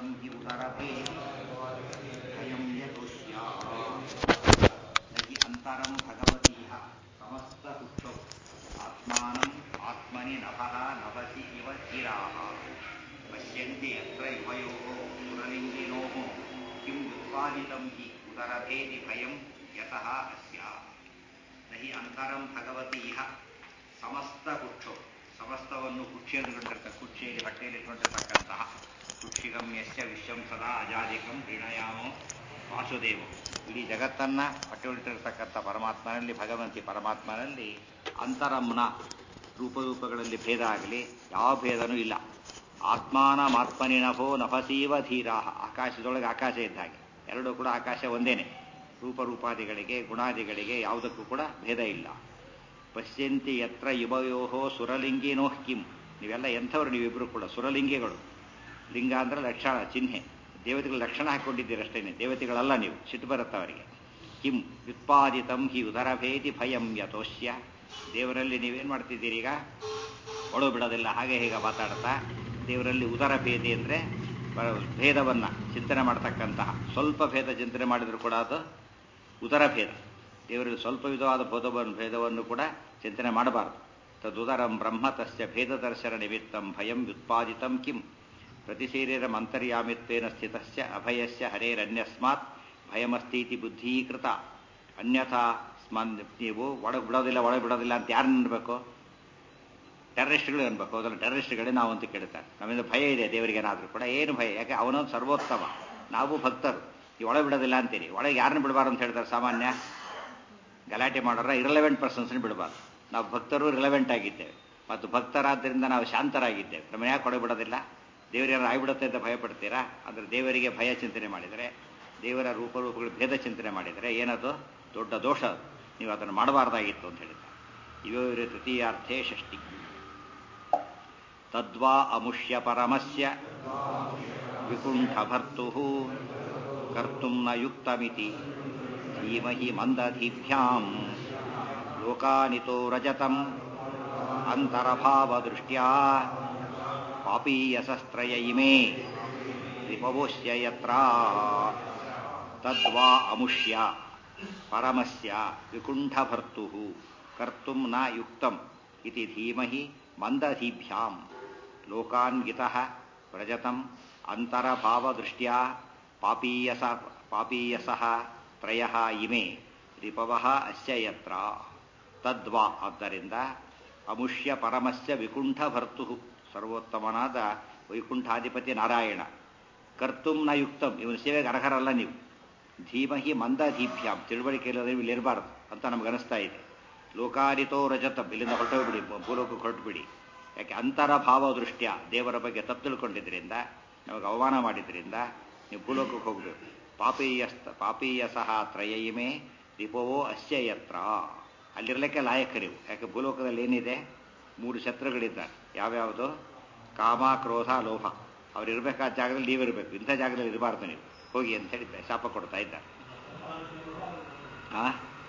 वित्पादितं हि उदरभे अयं यतुष्या न हि अन्तरं भगवतीह समस्तपुष्टौ आत्मानम् आत्मनि नभः नभसि इव धीराः पश्यन्ति यत्र युवयोः सुरलिङ्गिनोः किं वित्पादितं हि उदरभेदि भयं यतः अस्य ನ ಹಿ ಅಂತರಂ ಭಗವತಿ ಇಹ ಸಮಸ್ತ ಕುಕ್ಷು ಸಮಸ್ತವನ್ನು ಕುಕ್ಷಿಯಲ್ಲಿಕೊಂಡಿರ್ತ ಕುಕ್ಷಿಯಲ್ಲಿ ಹೊಟ್ಟೆಯಲ್ಲಿ ಇಟ್ಕೊಂಡಿರ್ತಕ್ಕಂತಹ ಕುಕ್ಷಿಗಮ್ಯಸ್ಯ ವಿಶ್ವಂ ಸದಾ ಅಜಾದಿಕಂ ಪ್ರಣಯಾಮೋ ವಾಸುದೇವ ಇಡೀ ಜಗತ್ತನ್ನ ಹೊಟ್ಟೆಯಲ್ಲಿಟ್ಟಿರ್ತಕ್ಕಂಥ ಪರಮಾತ್ಮನಲ್ಲಿ ಭಗವಂತಿ ಪರಮಾತ್ಮನಲ್ಲಿ ಅಂತರಂನ ರೂಪರೂಪಗಳಲ್ಲಿ ಭೇದ ಆಗಲಿ ಯಾವ ಭೇದನೂ ಇಲ್ಲ ಆತ್ಮಾನಮಾತ್ಮನಿ ನಭೋ ನಭಸೀವ ಧೀರಾಹ ಆಕಾಶದೊಳಗೆ ಆಕಾಶ ಇದ್ದ ಹಾಗೆ ಎರಡೂ ಕೂಡ ಆಕಾಶ ಒಂದೇನೆ ರೂಪರೂಪಾದಿಗಳಿಗೆ ಗುಣಾದಿಗಳಿಗೆ ಯಾವುದಕ್ಕೂ ಕೂಡ ಭೇದ ಇಲ್ಲ ಪಶ್ಯಂತಿ ಯತ್ರ ಯುವಯೋಹೋ ಸುರಲಿಂಗಿನೋ ಕಿಂ ನೀವೆಲ್ಲ ಎಂಥವ್ರು ನೀವಿಬ್ಬರು ಕೂಡ ಸುರಲಿಂಗಿಗಳು ಲಿಂಗ ಅಂದ್ರೆ ಲಕ್ಷಣ ಚಿಹ್ನೆ ದೇವತೆಗಳ ಲಕ್ಷಣ ಹಾಕೊಂಡಿದ್ದೀರಷ್ಟೇನೆ ದೇವತೆಗಳಲ್ಲ ನೀವು ಸಿಟ್ಟು ಬರುತ್ತೆ ಅವರಿಗೆ ಕಿಂ ವ್ಯುತ್ಪಾದಿತಂ ಹಿ ಉದರಭೇದಿ ಭಯಂ ಯತೋಷ್ಯ ದೇವರಲ್ಲಿ ನೀವೇನು ಮಾಡ್ತಿದ್ದೀರಿ ಈಗ ಒಳು ಬಿಡೋದಿಲ್ಲ ಹಾಗೆ ಹೀಗೆ ಮಾತಾಡ್ತಾ ದೇವರಲ್ಲಿ ಉದರ ಭೇದಿ ಅಂದರೆ ಭೇದವನ್ನು ಚಿಂತನೆ ಮಾಡ್ತಕ್ಕಂತಹ ಸ್ವಲ್ಪ ಭೇದ ಚಿಂತನೆ ಮಾಡಿದರೂ ಕೂಡ ಅದು ಉದರ ಭೇದ ದೇವರಲ್ಲಿ ಸ್ವಲ್ಪ ವಿಧವಾದ ಬೋಧವನ್ನು ಭೇದವನ್ನು ಕೂಡ ಚಿಂತನೆ ಮಾಡಬಾರದು ತದುದರಂ ಬ್ರಹ್ಮ ತಸ್ಯ ಭೇದ ದರ್ಶನ ನಿಮಿತ್ತಂ ಭಯಂ ವ್ಯುತ್ಪಾದಿತಂ ಕಿಂ ಪ್ರತಿಶರೀರಂ ಅಂತರ್ಯಾಮಿತ್ವೇನ ಸ್ಥಿತಸ್ಯ ಅಭಯಸ್ಯ ಹರೇರನ್ಯಸ್ಮಾತ್ ಭಯಮಸ್ತೀತಿ ಬುದ್ಧೀಕೃತ ಅನ್ಯಥಾ ಸ್ಮನ್ ನೀವು ಒಳಗೆ ಬಿಡೋದಿಲ್ಲ ಒಳಗೆ ಬಿಡೋದಿಲ್ಲ ಅಂತ ಯಾರು ಅನ್ಬೇಕು ಟೆರರಿಸ್ಟ್ಗಳು ಅನ್ಬೇಕು ಹೌದಲ್ಲ ಟೆರರಿಸ್ಟ್ಗಳೇ ನಾವು ಅಂತ ಕೇಳ್ತಾರೆ ನಮ್ಮಿಂದ ಭಯ ಇದೆ ದೇವರಿಗೇನಾದರೂ ಕೂಡ ಏನು ಭಯ ಯಾಕೆ ಅವನೊಂದು ಸರ್ವೋತ್ತಮ ನಾವು ಭಕ್ತರು ಈ ಒಳಗೆ ಬಿಡೋದಿಲ್ಲ ಅಂತೀರಿ ಒಳಗೆ ಯಾರನ್ನ ಬಿಡಬಾರ್ದು ಅಂತ ಹೇಳ್ತಾರೆ ಸಾಮಾನ್ಯ ಗಲಾಟೆ ಮಾಡೋರ ಇರಲೆವೆಂಟ್ ಪರ್ಸನ್ಸ್ನ ಬಿಡಬಾರ್ದು ನಾವು ಭಕ್ತರು ರಿಲೆವೆಂಟ್ ಆಗಿದ್ದೇವೆ ಮತ್ತು ಭಕ್ತರಾದ್ದರಿಂದ ನಾವು ಶಾಂತರಾಗಿದ್ದೇವೆ ನಮ್ಮ ಯಾಕೆ ಒಳಗೆ ಬಿಡೋದಿಲ್ಲ ದೇವರೇನಾರು ಆಗಿಬಿಡುತ್ತೆ ಅಂತ ಭಯ ಪಡ್ತೀರಾ ಅಂದರೆ ದೇವರಿಗೆ ಭಯ ಚಿಂತನೆ ಮಾಡಿದರೆ ದೇವರ ರೂಪರೂಪಗಳು ಭೇದ ಚಿಂತನೆ ಮಾಡಿದರೆ ಏನದು ದೊಡ್ಡ ದೋಷ ಅದು ನೀವು ಅದನ್ನು ಮಾಡಬಾರ್ದಾಗಿತ್ತು ಅಂತ ಹೇಳಿದ್ದಾರೆ ಇವರ ತೃತೀಯಾರ್ಥೇ ಷಷ್ಠಿ ತದ್ವಾ ಅಮುಷ್ಯ ಪರಮಸ್ಯ ವಿಕುಂಠಭರ್ತು ಕರ್ತು ನ ಯುಕ್ತಮಿತಿ ಧೀಮಹಿ ಮಂದಧಿಭ್ಯಾಂ ಲೋಕಾನಿತೋ ರಜತಂ ಅಂತರಭಾವದೃಷ್ಟ್ಯಾ ಪಾಪೀಯಸಸ್ತ್ರಯ ಇಮೇ ರಿಪವೋಶ್ಯ ಯತ್ರ ತದ್ವಾ ಅಮುಷ್ಯ ಪರಮಸ್ಯ ವಿಕುಂಠಭರ್ತು ಕರ್ತು ನ ಯುಕ್ತಂ ಇತಿ ಧೀಮಹಿ ಮಂದಧೀಭ್ಯಾಂ ಲೋಕಾನ್ಗಿತಃ ವ್ರಜತಂ ಅಂತರಭಾವದೃಷ್ಟ್ಯಾ ಪಾಪೀಯಸ ಪಾಪೀಯಸಃ ತ್ರಯಃ ಇಮೆ ರಿಪವಃ ಅಸ್ಯ ಯತ್ರ ತದ್ವಾ ಆದ್ದರಿಂದ ಅಮುಷ್ಯ ಪರಮಸ್ಯ ವಿಕುಂಠಭರ್ತು ಸರ್ವೋತ್ತಮನಾದ ವೈಕುಂಠಾಧಿಪತಿ ನಾರಾಯಣ ಕರ್ತುಂ ನ ಯುಕ್ತಂ ಇವನ ಸೇವೆಗೆ ಅರ್ಹರಲ್ಲ ನೀವು ಧೀಮಹಿ ಮಂದಧೀಭ್ಯಾಂ ತಿಳುವಳಿಕೆ ಇಲ್ಲದೆ ಇಲ್ಲಿ ಇರಬಾರ್ದು ಅಂತ ನಮ್ಗೆ ಅನಿಸ್ತಾ ಇದೆ ಲೋಕಾರಿತೋ ರಜತಂ ಇಲ್ಲಿಂದ ಹೊರಟೋಗ್ಬಿಡಿ ಭೂಲೋಕಕ್ಕೆ ಹೊರಟುಬಿಡಿ ಯಾಕೆ ಅಂತರ ಭಾವ ದೃಷ್ಟ್ಯ ದೇವರ ಬಗ್ಗೆ ತಪ್ಪು ತಿಳ್ಕೊಂಡಿದ್ರಿಂದ ನಮಗೆ ಅವಮಾನ ಮಾಡಿದ್ರಿಂದ ನೀವು ಭೂಲೋಕಕ್ಕೆ ಹೋಗಬೇಕು ಪಾಪೀಯಸ್ತ ಪಾಪೀಯ ಸಹ ತ್ರಯಯಿಮೆ ದೀಪವೋ ಅಸ್ಯ ಯತ್ರ ಅಲ್ಲಿರಲಿಕ್ಕೆ ಲಾಯಕ ನೀವು ಯಾಕೆ ಭೂಲೋಕದಲ್ಲಿ ಏನಿದೆ ಮೂರು ಶತ್ರುಗಳಿದ್ದಾರೆ ಯಾವ್ಯಾವುದು ಕಾಮ ಕ್ರೋಧ ಲೋಭ ಅವ್ರು ಇರಬೇಕಾದ ಜಾಗದಲ್ಲಿ ನೀವಿರಬೇಕು ಇಂಥ ಜಾಗದಲ್ಲಿ ಇರಬಾರ್ದು ನೀವು ಹೋಗಿ ಅಂತ ಹೇಳಿದ್ದೆ ಶಾಪ ಕೊಡ್ತಾ ಇದ್ದಾರೆ ಆ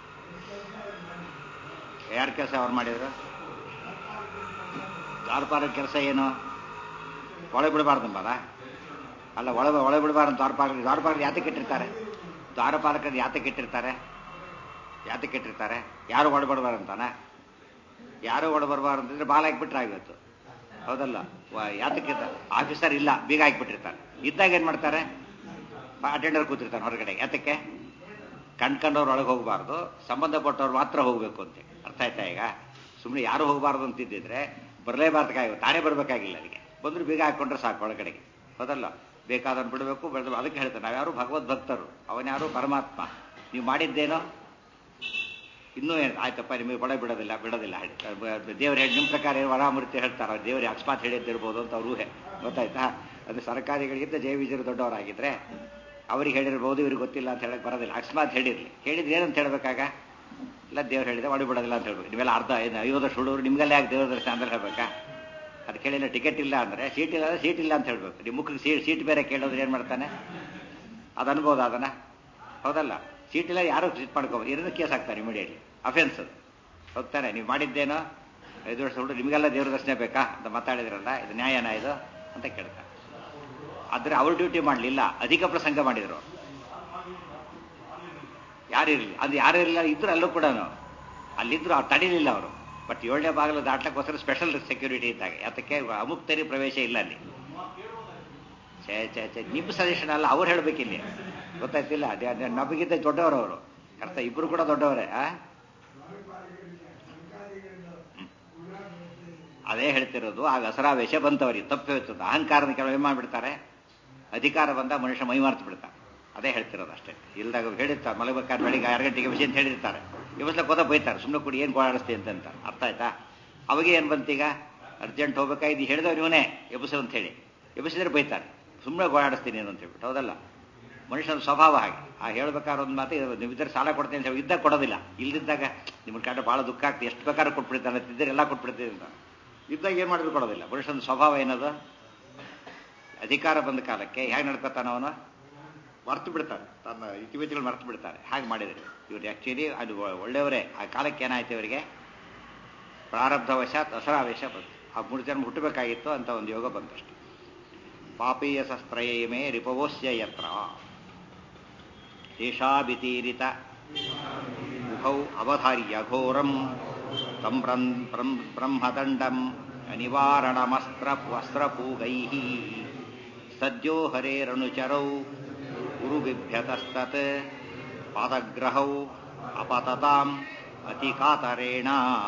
ಯಾರ ಕೆಲಸ ಅವ್ರು ಮಾಡಿದ್ರು ದ್ವಾರಪಾಲಕ ಕೆಲಸ ಏನು ಒಳ ಬಿಡಬಾರ್ದಂಬಲ್ಲ ಅಲ್ಲ ಒಳ ಒಳ ಬಿಡಬಾರ್ದು ದ್ವಾರಪಾಲಕ ದ್ವಾರಪಾಲಕ ಯಾತಕ್ಕೆ ಇಟ್ಟಿರ್ತಾರೆ ದ್ವಾರಪಾಲಕರು ಯಾತಕ್ಕೆ ಇಟ್ಟಿರ್ತಾರೆ ಯಾತಕ್ಕೆ ಇಟ್ಟಿರ್ತಾರೆ ಯಾರು ಒಳಬಡಬಾರ್ದಂತಾನ ಯಾರು ಒಳಬರಬಾರ್ದು ಅಂತಂದ್ರೆ ಬಾಲ ಹಾಕ್ಬಿಟ್ರೆ ಆಗಿತ್ತು ಹೌದಲ್ಲ ಯಾತಕ್ಕೆ ಆಫೀಸರ್ ಇಲ್ಲ ಬೀಗ ಹಾಕ್ಬಿಟ್ಟಿರ್ತಾರೆ ಇದ್ದಾಗ ಏನು ಮಾಡ್ತಾರೆ ಅಟೆಂಡರ್ ಕೂತಿರ್ತಾನೆ ಹೊರಗಡೆ ಯಾತಕ್ಕೆ ಕಣ್ಕಂಡವ್ರು ಒಳಗೆ ಹೋಗಬಾರ್ದು ಸಂಬಂಧಪಟ್ಟವ್ರು ಮಾತ್ರ ಹೋಗಬೇಕು ಅಂತ ಅರ್ಥ ಆಯ್ತಾ ಈಗ ಸುಮ್ಮನೆ ಯಾರು ಹೋಗಬಾರ್ದು ಅಂತಿದ್ದಿದ್ರೆ ಬರಲೇಬಾರ್ದಾಗಿಲ್ಲ ತಾನೇ ಬರಬೇಕಾಗಿಲ್ಲ ಅದಕ್ಕೆ ಬಂದ್ರು ಬೀಗ ಹಾಕೊಂಡ್ರೆ ಸಾಕು ಒಳಗಡೆಗೆ ಹೌದಲ್ಲ ಬೇಕಾದನ್ನು ಬಿಡಬೇಕು ಬೆಳೆದು ಅದಕ್ಕೆ ಹೇಳ್ತಾರೆ ನಾವ್ಯಾರು ಭಗವದ್ ಭಕ್ತರು ಅವನ್ಯಾರು ಪರಮಾತ್ಮ ನೀವು ಮಾಡಿದ್ದೇನೋ ಇನ್ನೂ ಏನು ಆಯ್ತಪ್ಪ ನಿಮಗೆ ಒಳ ಬಿಡೋದಿಲ್ಲ ಬಿಡೋದಿಲ್ಲ ಹೇಳಿ ದೇವ್ರು ಹೇಳಿ ನಿಮ್ಮ ಪ್ರಕಾರ ಏನು ವರಾಮೂರ್ತಿ ಹೇಳ್ತಾರೆ ದೇವ್ರು ಅಕಸ್ಮಾತ್ ಹೇಳಿದ್ದಿರ್ಬೋದು ಅಂತ ಅವ್ರು ಊಹೆ ಗೊತ್ತಾಯ್ತಾ ಅದು ಸರ್ಕಾರಿಗಳಿಗಿಂತ ಜಯ ವಿಜಯರು ದೊಡ್ಡವರಾಗಿದ್ರೆ ಅವ್ರಿಗೆ ಹೇಳಿರ್ಬೋದು ಇವ್ರಿಗೆ ಗೊತ್ತಿಲ್ಲ ಅಂತ ಹೇಳಕ್ ಬರೋದಿಲ್ಲ ಅಕಸ್ಮಾತ್ ಹೇಳಿರ್ಲಿ ಹೇಳಿದ್ರೆ ಏನಂತ ಹೇಳ್ಬೇಕಾಗ ಇಲ್ಲ ದೇವ್ರು ಹೇಳಿದೆ ಒಳ ಬಿಡೋದಿಲ್ಲ ಅಂತ ಹೇಳ್ಬೇಕು ನೀವೆಲ್ಲ ಅರ್ಧ ಏನು ಐವತ್ತು ಹುಡುಗರು ನಿಮ್ಗೆಲ್ಲ ಯಾಕೆ ದೇವ್ರ ದರ್ಶನ ಅಂತ ಹೇಳ್ಬೇಕಾ ಅದು ಕೇಳಿಲ್ಲ ಟಿಕೆಟ್ ಇಲ್ಲ ಅಂದರೆ ಸೀಟ್ ಇಲ್ಲ ಸೀಟ್ ಇಲ್ಲ ಅಂತ ಹೇಳ್ಬೇಕು ನಿಮ್ಮ ಮುಖಕ್ಕೆ ಸೀಟ್ ಸೀಟ್ ಬೇರೆ ಕೇಳೋದ್ರೆ ಏನು ಮಾಡ್ತಾನೆ ಅದು ಅನ್ಬೋದು ಅದನ್ನ ಹೌದಲ್ಲ ಸೀಟ್ ಇಲ್ಲ ಯಾರು ಸೀಟ್ ಮಾಡ್ಕೋಬೋದು ಇರೋದು ಕೇಸ್ ಹಾಕ್ತಾರೆ ಇಮಿಡಿಯೇಟ್ಲಿ ಅಫೆನ್ಸ್ ಅದು ಹೋಗ್ತಾನೆ ನೀವು ಮಾಡಿದ್ದೇನೋ ಐದು ವರ್ಷ ಹುಡುಗ ನಿಮಗೆಲ್ಲ ದೇವ್ರ ದರ್ಶನ ಬೇಕಾ ಅಂತ ಮಾತಾಡಿದ್ರಲ್ಲ ಇದು ನ್ಯಾಯನ ಇದು ಅಂತ ಕೇಳ್ತಾರೆ ಆದರೆ ಅವ್ರ ಡ್ಯೂಟಿ ಮಾಡಲಿಲ್ಲ ಅಧಿಕ ಪ್ರಸಂಗ ಮಾಡಿದ್ರು ಯಾರಿರಲಿ ಅದು ಯಾರು ಇರಲಿಲ್ಲ ಇದ್ರು ಅಲ್ಲೂ ಕೂಡ ಅಲ್ಲಿದ್ರು ಅವ್ರು ತಡೀಲಿಲ್ಲ ಅವರು ಬಟ್ ಏಳನೇ ಬಾಗಿಲು ದಾಟ್ಲಕ್ಕೋಸ್ಕರ ಸ್ಪೆಷಲ್ ಸೆಕ್ಯೂರಿಟಿ ಇದ್ದಾಗ ಯಾತಕ್ಕೆ ಅಮುಕ್ತರಿ ಪ್ರವೇಶ ಇಲ್ಲ ಅಲ್ಲಿ ಛೇ ಛೇ ಛೇ ನಿಮ್ಮ ಸಜೆಷನ್ ಅಲ್ಲ ಅವ್ರು ಹೇಳ್ಬೇಕಿಲ್ಲಿ ಗೊತ್ತಾಯ್ತಿಲ್ಲ ಅದೇ ಅದೇ ನಮಗಿಂತ ದೊಡ್ಡವರು ಅವರು ಅರ್ಥ ಇಬ್ರು ಕೂಡ ದೊಡ್ಡವರೇ ಆ ಅದೇ ಹೇಳ್ತಿರೋದು ಆಗ ಹಸರಾವೇಶ ಬಂತವರಿಗೆ ತಪ್ಪು ಹೋಯ್ತದ ಅಹಂಕಾರದ ಕೆಲವು ಏನು ಮಾಡಿಬಿಡ್ತಾರೆ ಅಧಿಕಾರ ಬಂದ ಮನುಷ್ಯ ಮೈ ಮಾರ್ತು ಬಿಡ್ತಾರೆ ಅದೇ ಹೇಳ್ತಿರೋದು ಅಷ್ಟೇ ಇಲ್ದಾಗ ಹೇಳಿರ್ತಾರೆ ಮಲಗಬೇಕಾದ್ರೆ ಬೆಳಿಗ್ಗೆ ಆರು ಗಂಟೆಗೆ ವಿಷಯ ಅಂತ ಹೇಳಿರ್ತಾರೆ ಇವಸ್ಲ ಕೊದ ಬೈತಾರೆ ಸುಮ್ಮನೆ ಕೂಡಿ ಏನು ಗೋಳಾಡಿಸ್ತಿ ಅಂತ ಅಂತ ಅರ್ಥ ಆಯ್ತಾ ಅವಾಗ ಏನು ಬಂತೀಗ ಅರ್ಜೆಂಟ್ ಹೋಗ್ಬೇಕಾಗಿ ಹೇಳಿದವ್ ಇವನೇ ಎಬ್ಸು ಅಂತ ಹೇಳಿ ಎಬ್ಸಿದ್ರೆ ಬೈತಾರೆ ಸುಮ್ಮನೆ ಗೋಳಾಡಿಸ್ತೀನಿ ಅಂತ ಹೇಳ್ಬಿಟ್ಟು ಹೌದಲ್ಲ ಮನುಷ್ಯನ ಸ್ವಭಾವ ಹಾಗೆ ಆ ಹೇಳ್ಬೇಕಾದ್ರೆ ಒಂದು ಮಾತು ನೀವು ಇದ್ದರೆ ಸಾಲ ಕೊಡ್ತೀನಿ ಅಂತ ಹೇಳಿ ಇದ್ದಾಗ ಕೊಡೋದಿಲ್ಲ ಇಲ್ದಿದ್ದಾಗ ನಿಮ್ಮ ಕಂಡ್ರೆ ಭಾಳ ದುಃಖ ಆಗ್ತದೆ ಎಷ್ಟು ಬೇಕಾದ್ರೂ ಕೊಟ್ಬಿಡ್ತಾನೆ ತಿದ್ದರೆ ಎಲ್ಲ ಕೊಟ್ಬಿಡ್ತೀನಿ ಅಂತ ಇದ್ದಾಗ ಏನು ಮಾಡಿದ್ರು ಕೊಡೋದಿಲ್ಲ ಮನುಷ್ಯನ ಸ್ವಭಾವ ಏನದು ಅಧಿಕಾರ ಬಂದ ಕಾಲಕ್ಕೆ ಹೇಗೆ ನಡ್ಕೊತಾನ ಅವನು ಮರ್ತು ಬಿಡ್ತಾನೆ ತನ್ನ ಇತಿಮಿತಿಗಳು ಮರ್ತು ಬಿಡ್ತಾರೆ ಹಾಗೆ ಮಾಡಿದ್ರು ಇವ್ರು ಆ್ಯಕ್ಚುಲಿ ಅದು ಒಳ್ಳೆಯವರೇ ಆ ಕಾಲಕ್ಕೆ ಏನಾಯ್ತು ಇವರಿಗೆ ಪ್ರಾರಬ್ಧವಶಾತ್ ಅಸರಾವೇಶ ಬಂತು ಆ ಮೂರು ಜನ್ಮ ಹುಟ್ಟಬೇಕಾಗಿತ್ತು ಅಂತ ಒಂದು ಯೋಗ ಬಂತಷ್ಟೆ ಪಾಪೀಯ ಶಸ್ತ್ರಯೇ ರಿಪವೋಸ್ಯ ಯತ್ರ ತೇಷಾಭಿತೀರಿತ ಉಭೌ ಅವಧಾರ್ಯ ಘೋರಂ ತಂ ಬ್ರಹ್ಮದಂಡಂ ನಿವಾರಣಮಸ್ತ್ರ ವಸ್ತ್ರಪೂಗೈ ಸದ್ಯೋ ಹರೇರನುಚರೌ ಗುರುಬಿಭ್ಯತಸ್ತತ್ ಪಾದಗ್ರಹೌ ಅಪತತಾಂ ಅತಿಕಾತರೇಣ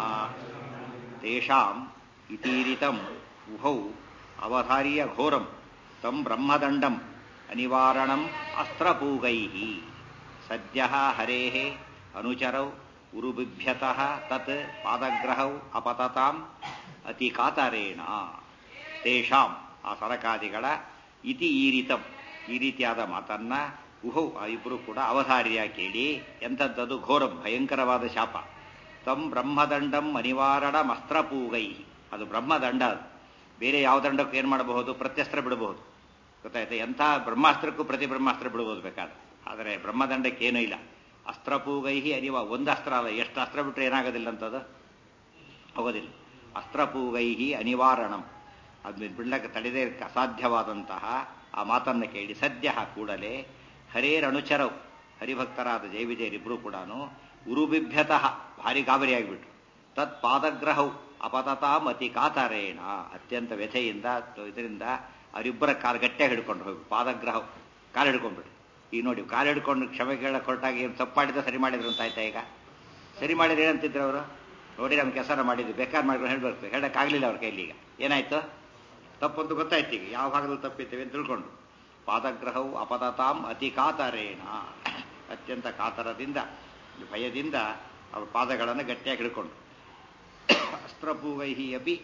ತೇಷಾಂ ಇತೀರಿತಂ ಉಭೌ ಅವಧಾರ್ಯ ಘೋರಂ ತಂ ಬ್ರಹ್ಮದಂಡಂ ಅನಿವಾರಣಂ ಅಸ್ತ್ರಪೂಗೈ ಸದ್ಯ ಹರೇ ಅನುಚರೌ ಉರುಬಿಭ್ಯತಃ ತತ್ ಪಾದಗ್ರಹೌ ಅಪತತಾಂ ಅತಿ ಕಾತರೇಣ ತೇಷಾಂ ಆ ಸರಕಾದಿಗಳ ಇತಿ ಈರಿತಂ ಈ ರೀತಿಯಾದ ಮಾತನ್ನ ಉಹೌ ಆ ಇಬ್ಬರು ಕೂಡ ಅವಧಾರ್ಯ ಕೇಳಿ ಎಂಥದ್ದದು ಘೋರಂ ಭಯಂಕರವಾದ ಶಾಪ ತಂ ಬ್ರಹ್ಮದಂಡಂ ಅನಿವಾರಣ ಮಸ್ತ್ರಪೂಗೈ ಅದು ಬ್ರಹ್ಮದಂಡ ಅದು ಬೇರೆ ಯಾವ ದಂಡಕ್ಕೂ ಏನು ಮಾಡಬಹುದು ಪ್ರತ್ಯಸ್ತ್ರ ಬಿಡಬಹುದು ಗೊತ್ತಾಯ್ತಾ ಎಂಥ ಬ್ರಹ್ಮಾಸ್ತ್ರಕ್ಕೂ ಪ್ರತಿ ಬ್ರಹ್ಮಾಸ್ತ್ರ ಬಿಡಬಹುದು ಬೇಕಾದ್ರೆ ಆದರೆ ಬ್ರಹ್ಮದಂಡಕ್ಕೇನೂ ಇಲ್ಲ ಅಸ್ತ್ರಪೂಗೈಹಿ ಅರಿವ ಒಂದು ಅಸ್ತ್ರ ಅಲ್ಲ ಎಷ್ಟು ಅಸ್ತ್ರ ಬಿಟ್ಟರೆ ಏನಾಗೋದಿಲ್ಲ ಅಂತದು ಹೋಗೋದಿಲ್ಲ ಅಸ್ತ್ರಪೂಗೈಹಿ ಅನಿವಾರಣಂ ಅದನ್ನ ಬಿಡ್ಲಕ್ಕೆ ತಡೆದೇ ಅಸಾಧ್ಯವಾದಂತಹ ಆ ಮಾತನ್ನು ಕೇಳಿ ಸದ್ಯ ಕೂಡಲೇ ಹರೇರನುಚರವು ಹರಿಭಕ್ತರಾದ ಜೈವಿಜಯರಿಬ್ಬರು ಕೂಡ ಉರುಬಿಭ್ಯತಃ ಭಾರಿ ಗಾಬರಿಯಾಗಿಬಿಟ್ರು ತತ್ ಪಾದಗ್ರಹವು ಅಪತತಾಂ ಅತಿ ಕಾತರೇಣ ಅತ್ಯಂತ ವ್ಯಥೆಯಿಂದ ಇದರಿಂದ ಅವರಿಬ್ಬರ ಕಾಲು ಗಟ್ಟಿಯಾಗಿ ಹಿಡ್ಕೊಂಡು ಹೋಗಿ ಪಾದಗ್ರಹ ಕಾಲು ಹಿಡ್ಕೊಂಡ್ಬಿಟ್ಟು ಈಗ ನೋಡಿ ಕಾಲು ಹಿಡ್ಕೊಂಡು ಕ್ಷಮೆ ಕೇಳಕ್ಕೆ ಹೊರಟಾಗಿ ಏನು ತಪ್ಪು ಮಾಡಿದ್ರೆ ಸರಿ ಮಾಡಿದ್ರು ಅಂತ ಆಯ್ತಾ ಈಗ ಸರಿ ಮಾಡಿದ್ರೆ ಏನಂತಿದ್ರು ಅವರು ನೋಡಿ ನಮ್ಮ ಕೆಲಸನ ಮಾಡಿದ್ವಿ ಬೇಕಾದ್ರೆ ಮಾಡ್ಕೊಂಡು ಹೇಳ್ಬೇಕು ಹೇಳಕ್ಕಾಗಲಿಲ್ಲ ಅವ್ರ ಕೈಲಿ ಈಗ ಏನಾಯ್ತು ತಪ್ಪಂತ ಗೊತ್ತಾಯ್ತು ಈಗ ಯಾವ ಭಾಗದಲ್ಲಿ ತಪ್ಪಿದ್ದೇವೆ ಅಂತ ತಿಳ್ಕೊಂಡು ಪಾದಗ್ರಹವು ಅಪತತಾಂ ಅತಿ ಕಾತರೇಣ ಅತ್ಯಂತ ಕಾತರದಿಂದ ಭಯದಿಂದ ಅವ್ರ ಪಾದಗಳನ್ನು ಗಟ್ಟಿಯಾಗಿ ಹಿಡ್ಕೊಂಡು ಅಸ್ತ್ರಪೂವೈಹಿ ಅಪಿ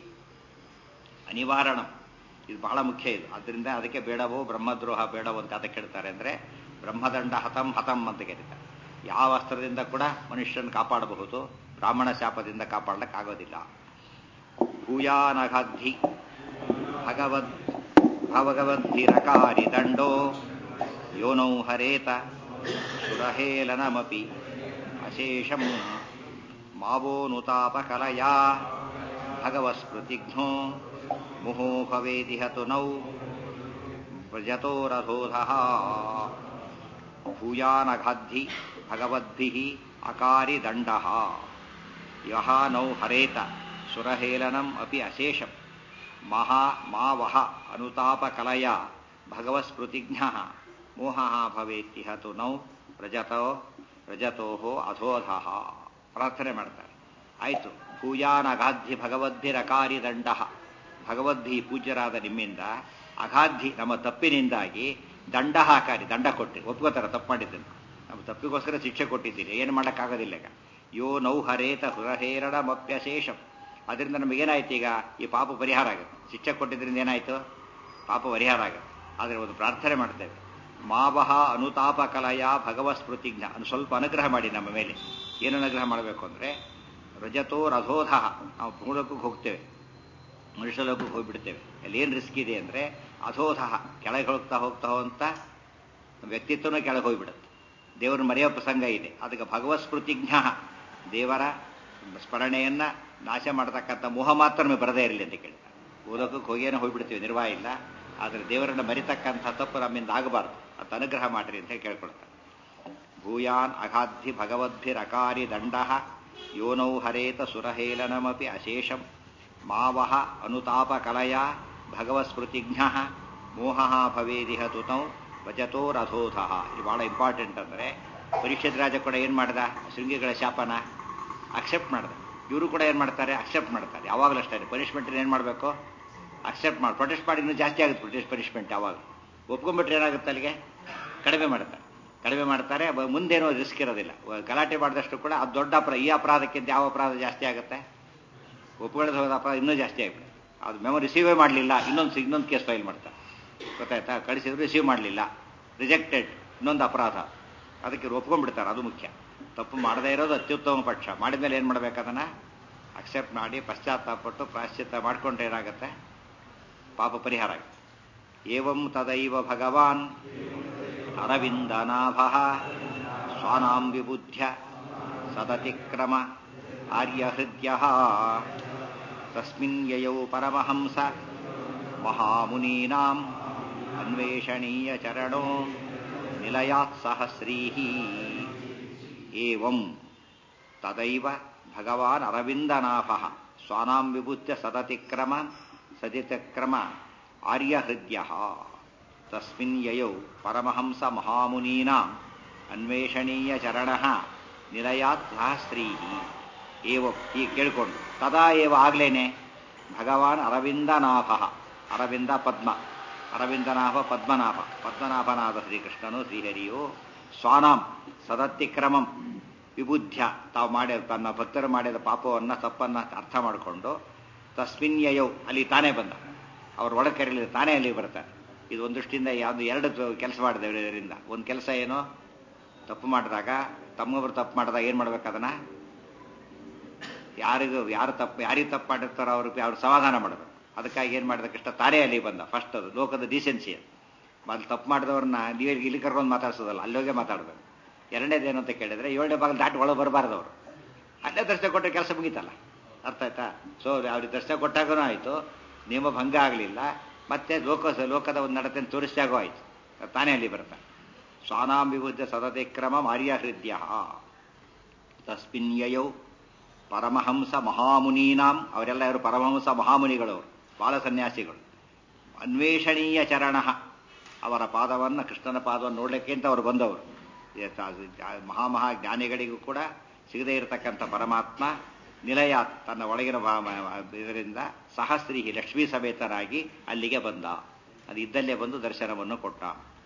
ಅನಿವಾರಣ ಇದು ಬಹಳ ಮುಖ್ಯ ಇದು ಆದ್ದರಿಂದ ಅದಕ್ಕೆ ಬೇಡವೋ ಬ್ರಹ್ಮದ್ರೋಹ ಬೇಡವೋ ಅಂತ ಅದಕ್ಕೆ ಹೇಳ್ತಾರೆ ಅಂದರೆ ಬ್ರಹ್ಮದಂಡ ಹತಂ ಹತಂ ಅಂತ ಕರೀತಾರೆ ಯಾವ ಅಸ್ತ್ರದಿಂದ ಕೂಡ ಮನುಷ್ಯನ ಕಾಪಾಡಬಹುದು ಬ್ರಾಹ್ಮಣ ಶಾಪದಿಂದ ಕಾಪಾಡಲಿಕ್ಕಾಗೋದಿಲ್ಲ ಭೂಯಾನಘಾಧಿ ಭಗವದ್ ಭಗವದ್ಭಿರಕಾರಿ ದಂಡೋ ಯೋನೌ ಹರೇತ ಸುರಹೇಲನಮಪಿ ಅಶೇಷಂ ಮಾವೋನುತಾಪಕಲಯಾ ಭಗವಸ್ಮೃತಿಘ್ನೋ ಮುಹೋ ಭವೇದಿಹತು ನೌ ವ್ರಜತೋರಥೋಧಃ ಭೂಯಾನಘಾಧಿ ಭಗವದ್ಭಿಃ ಅಕಾರಿ ದಂಡಃ ಯಹ ನೌ ಹರೇತ ಸುರಹೇಲನಂ ಅಪಿ ಅಶೇಷಂ ಮಹಾ ಮಾವಹ ಅನುತಾಪಕಲಯ ಭಗವಸ್ಮೃತಿಜ್ಞ ಮೋಹ ಭವೇತ್ತಿಹತು ನೌ ವ್ರಜತೋ ವ್ರಜತೋ ಅಧೋಧಃ ಪ್ರಾರ್ಥನೆ ಮಾಡ್ತಾರೆ ಆಯಿತು ಭೂಯಾನಗಾಧಿ ಭಗವದ್ಭಿರಕಾರಿ ದಂಡ ಭಗವದ್ಭಿ ಪೂಜ್ಯರಾದ ನಿಮ್ಮಿಂದ ಅಗಾಧಿ ನಮ್ಮ ತಪ್ಪಿನಿಂದಾಗಿ ದಂಡ ಹಾಕಾರಿ ದಂಡ ಕೊಟ್ಟಿರಿ ಒಪ್ಕೋತಾರೆ ತಪ್ಪು ಮಾಡಿದ್ದನ್ನು ನಮ್ಮ ತಪ್ಪಿಗೋಸ್ಕರ ಶಿಕ್ಷೆ ಕೊಟ್ಟಿದ್ದೀರಿ ಏನು ಮಾಡೋಕ್ಕಾಗೋದಿಲ್ಲ ಈಗ ಯೋ ನೌ ಹರೇತ ಹುರಹೇರಣ ಮಪ್ಯಶೇಷಂ ಅದರಿಂದ ನಮಗೇನಾಯ್ತು ಈಗ ಈ ಪಾಪ ಪರಿಹಾರ ಆಗುತ್ತೆ ಶಿಕ್ಷೆ ಕೊಟ್ಟಿದ್ದರಿಂದ ಏನಾಯಿತು ಪಾಪ ಪರಿಹಾರ ಆಗುತ್ತೆ ಆದರೆ ಒಂದು ಪ್ರಾರ್ಥನೆ ಮಾಡ್ತೇವೆ ಮಾವಹ ಅನುತಾಪ ಕಲಯ ಭಗವತ್ ಸ್ಮೃತಿಜ್ಞ ಅನ್ನು ಸ್ವಲ್ಪ ಅನುಗ್ರಹ ಮಾಡಿ ನಮ್ಮ ಮೇಲೆ ಏನು ಅನುಗ್ರಹ ಮಾಡಬೇಕು ಅಂದರೆ ರಜತೋ ರಥೋಧ ನಾವು ಮೂಲಕಕ್ಕೆ ಹೋಗ್ತೇವೆ ಮನುಷ್ಯ ಲೋಕಕ್ಕೆ ಹೋಗ್ಬಿಡ್ತೇವೆ ಅಲ್ಲಿ ಏನು ರಿಸ್ಕ್ ಇದೆ ಅಂದರೆ ಅಧೋಧ ಕೆಳಗೆ ಹೋಗ್ತಾ ಹೋಗ್ತಾ ಹೋಗ್ತಾ ವ್ಯಕ್ತಿತ್ವನೂ ಕೆಳಗೆ ಹೋಗ್ಬಿಡುತ್ತೆ ದೇವರ ಮರೆಯೋ ಪ್ರಸಂಗ ಇದೆ ಅದಕ್ಕೆ ಭಗವತ್ ಸ್ಮೃತಿಜ್ಞ ದೇವರ ಸ್ಮರಣೆಯನ್ನ ನಾಶ ಮಾಡತಕ್ಕಂಥ ಮೋಹ ಮಾತ್ರ ನಮಗೆ ಬರದೇ ಇರಲಿ ಅಂತ ಕೇಳ್ತಾರೆ ಓದೋಕಕ್ಕೆ ಹೋಗೇನೋ ಹೋಗ್ಬಿಡ್ತೀವಿ ನಿರ್ವಾಹ ಇಲ್ಲ ಆದರೆ ದೇವರನ್ನು ಮರಿತಕ್ಕಂಥ ತಪ್ಪು ನಮ್ಮಿಂದ ಆಗಬಾರ್ದು ಅಂತ ಅನುಗ್ರಹ ಮಾಡ್ರಿ ಅಂತ ಹೇಳಿ ಕೇಳ್ಕೊಳ್ತಾರೆ ಭೂಯಾನ್ ಅಗಾಧಿ ಭಗವದ್ಭಿರಕಾರಿ ದಂಡ ಯೋನೌ ಹರೇತ ಸುರಹೇಳನಮಪಿ ಅಶೇಷಂ ಮಾವಹ ಅನುತಾಪ ಕಲಯ ಭಗವತ್ಸ್ಮೃತಿಜ್ಞ ಮೋಹ ಭವೇದಿಹ ತುತೌ ಭಜತೋ ರಥೋಧ ಇದು ಬಹಳ ಇಂಪಾರ್ಟೆಂಟ್ ಅಂದರೆ ಪರೀಕ್ಷಿತ್ ರಾಜ ಕೂಡ ಏನು ಮಾಡ್ದ ಶೃಂಗಿಗಳ ಶಾಪನ ಅಕ್ಸೆಪ್ಟ್ ಮಾಡ್ದ ಇವರು ಕೂಡ ಏನು ಮಾಡ್ತಾರೆ ಅಕ್ಸೆಪ್ಟ್ ಮಾಡ್ತಾರೆ ಯಾವಾಗಲೂ ಅಷ್ಟೇ ಪನಿಷ್ಮೆಂಟ್ ಏನು ಮಾಡಬೇಕು ಅಕ್ಸೆಪ್ಟ್ ಮಾಡಿ ಪ್ರೊಟೆಸ್ಟ್ ಮಾಡಿ ಇನ್ನೂ ಜಾಸ್ತಿ ಆಗುತ್ತೆ ಪ್ರೊಟೆಸ್ಟ್ ಪನಿಷ್ಮೆಂಟ್ ಯಾವಾಗ ಒಪ್ಕೊಂಡ್ಬಿಟ್ರೆ ಏನಾಗುತ್ತೆ ಅಲ್ಲಿಗೆ ಕಡಿಮೆ ಮಾಡ್ತಾರೆ ಕಡಿಮೆ ಮಾಡ್ತಾರೆ ಬ- ಮುಂದೇನೋ ರಿಸ್ಕ್ ಇರೋದಿಲ್ಲ ವ- ಗಲಾಟೆ ಮಾಡಿದಷ್ಟು ಕೂಡ ಅದು ದೊಡ್ಡ ಅಪರಾಧ ಈ ಅಪರಾಧಕ್ಕಿಂತ ಯಾವ ಅಪರಾಧ ಜಾಸ್ತಿ ಆಗುತ್ತೆ ಒಪ್ಕೊಳ್ಳೋದು ಹೋದ ಅಪರಾಧ ಇನ್ನೂ ಜಾಸ್ತಿ ಆಗ್ಬಿಡುತ್ತೆ ಅದು ಮೆಮೊ ರಿಸೀವೇ ಮಾಡಲಿಲ್ಲ ಇನ್ನೊಂದು ಇನ್ನೊಂದು ಕೇಸ್ ಫೈಲ್ ಮಾಡ್ತಾರೆ ಗೊತ್ತಾಯ್ತಾ ಕಳಿಸಿದ್ರು ರಿಸೀವ್ ಮಾಡಲಿಲ್ಲ ರಿಜೆಕ್ಟೆಡ್ ಇನ್ನೊಂದು ಅಪರಾಧ ಅದಕ್ಕೆ ಇವ್ರು ಒಪ್ಕೊಂಡ್ಬಿಡ್ತಾರೆ ಅದು ಮುಖ್ಯ ತಪ್ಪು ಮಾಡದೇ ಇರೋದು ಅತ್ಯುತ್ತಮ ಪಕ್ಷ ಮಾಡಿದ್ಮೇಲೆ ಏನು ಮಾಡ್ಬೇಕು ಅದನ್ನು ಅಕ್ಸೆಪ್ಟ್ ಮಾಡಿ ಪಶ್ಚಾತ್ತಾಪಟ್ಟು ಪ್ರಾಶ್ಚಿತ್ತ ಮಾಡಿಕೊಂಡ್ರೆ ಏನಾಗುತ್ತೆ ಪಾಪ ಪರಿಹಾರ ಆಗುತ್ತೆ ಏವಂ ತದೈವ ಭಗವಾನ್ ಅರವಿಂದನಾಭ ಸ್ವಾನಾಂ ವಿಬುದ್ಧ್ಯ ಸದತಿಕ್ರಮ ಆರ್ಯಹೃದ್ಯ ತಸ್ಮಿನ್ ಯಯೌ ಪರಮಹಂಸ ಮಹಾಮುನೀನಾಂ ಅನ್ವೇಷಣೀಯ ಚರಣೋ ನಿಲಯಾತ್ ಸಹಸ್ರೀಃ ಏವಂ ತದೈವ ಭಗವಾನ್ ಅರವಿಂದನಾಭ ಸ್ವಾನಾಂ ವಿಭುತ್ಯ ಸದತಿಕ್ರಮ ಸದಿತಕ್ರಮ ಆರ್ಯಹೃದ್ಯ ತಸ್ಮಿನ್ ಯಯೌ ಪರಮಹಂಸ ಮಹಾಮುನೀನಾಂ ಅನ್ವೇಷಣೀಯ ಚರಣ ನಿಲಯಾತ್ ಸಹಸ್ರೀಃ ಏವಂ ಈ ಕೇಳಿಕೊಂಡು ತದಾ ಏವ ಆಗ್ಲೇನೆ ಭಗವಾನ್ ಅರವಿಂದನಾಭ ಅರವಿಂದ ಪದ್ಮ ಅರವಿಂದನಾಭ ಪದ್ಮನಾಭ ಪದ್ಮನಾಭನಾದ ಶ್ರೀಕೃಷ್ಣನು ಶ್ರೀಹರಿಯು ಸ್ವಾನಾಂ ಸದತಿಕ್ರಮಂ ವಿಬುದ್ಧ್ಯ ತಾವು ಮಾಡಿ ತನ್ನ ಭಕ್ತರು ಮಾಡಿದ ಪಾಪವನ್ನು ತಪ್ಪನ್ನು ಅರ್ಥ ಮಾಡಿಕೊಂಡು ತಸ್ಮಿನ್ಯಯೌ ಅಲ್ಲಿ ತಾನೇ ಬಂದ ಅವ್ರ ಒಳಗೆ ಕರೀಲಿಲ್ಲ ತಾನೇ ಅಲ್ಲಿ ಬರ್ತಾನೆ ಇದು ಒಂದು ದೃಷ್ಟಿಯಿಂದ ಯಾವುದು ಎರಡು ಕೆಲಸ ಮಾಡಿದೆ ಇದರಿಂದ ಒಂದು ಕೆಲಸ ಏನು ತಪ್ಪು ಮಾಡಿದಾಗ ತಮ್ಮೊಬ್ರು ತಪ್ಪು ಮಾಡಿದಾಗ ಏನು ಮಾಡ್ಬೇಕು ಅದನ್ನ ಯಾರಿಗೂ ಯಾರು ತಪ್ಪು ಯಾರಿಗೆ ತಪ್ಪು ಮಾಡಿರ್ತಾರೋ ಅವ್ರಿಗೆ ಅವ್ರು ಸಮಾಧಾನ ಮಾಡಬೇಕು ಅದಕ್ಕಾಗಿ ಏನು ಮಾಡಿದ ಕೃಷ್ಣ ತಾನೇ ಅಲ್ಲಿ ಬಂದ ಫಸ್ಟ್ ಅದು ಲೋಕದ ಡೀಸೆನ್ಸಿ ಅದು ಮೊದಲು ತಪ್ಪು ಮಾಡಿದವ್ರನ್ನ ನೀವೇ ಇಲ್ಲಿ ಕರ್ಕೊಂಡು ಮಾತಾಡ್ಸೋದಲ್ಲ ಅಲ್ಲೋಗೆ ಮಾತಾಡಬೇಕು ಎರಡನೇದೇನು ಅಂತ ಕೇಳಿದ್ರೆ ಏಳನೇ ಭಾಗ ದಾಟಿ ಒಳಗೆ ಬರಬಾರ್ದು ಅವರು ಅಲ್ಲೇ ದರ್ಶನ ಕೊಟ್ಟರೆ ಕೆಲಸ ಮುಗೀತಲ್ಲ ಅರ್ಥ ಆಯ್ತಾ ಸೊ ಅವ್ರಿಗೆ ದರ್ಶನ ಕೊಟ್ಟಾಗೂ ಆಯಿತು ನಿಯಮ ಭಂಗ ಆಗಲಿಲ್ಲ ಮತ್ತೆ ಲೋಕ ಲೋಕದ ಒಂದು ನಡತೆ ತೋರಿಸಿದಾಗೂ ಆಯಿತು ತಾನೇ ಅಲ್ಲಿ ಬರ್ತಾನೆ ಸ್ವಾನಾಂ ವಿಬುದ್ಧ ಸದತಿಕ್ರಮ ಆರ್ಯಹೃದ್ಯ ತಸ್ಮಿನ್ ಯಯೌ ಪರಮಹಂಸ ಮಹಾಮುನೀನಾಂ ಅವರೆಲ್ಲ ಇವರು ಪರಮಹಂಸ ಮಹಾಮುನಿಗಳು ಅವರು ಬಾಲ ಸನ್ಯಾಸಿಗಳು ಅನ್ವೇಷಣೀಯ ಚರಣ ಅವರ ಪಾದವನ್ನು ಕೃಷ್ಣನ ಪಾದವನ್ನು ನೋಡಲಿಕ್ಕೆ ಅಂತ ಅವರು ಬಂದವರು ಮಹಾಮಹಾ ಜ್ಞಾನಿಗಳಿಗೂ ಕೂಡ ಸಿಗದೇ ಇರತಕ್ಕಂಥ ಪರಮಾತ್ಮ ನಿಲಯ ತನ್ನ ಒಳಗಿನ ಭಾ- ಮ- ಇದರಿಂದ ಸಹಸ್ರೀ ಲಕ್ಷ್ಮೀ ಸಮೇತರಾಗಿ ಅಲ್ಲಿಗೆ ಬಂದ ಅದು ಇದ್ದಲ್ಲೇ ಬಂದು ದರ್ಶನವನ್ನು ಕೊಟ್ಟ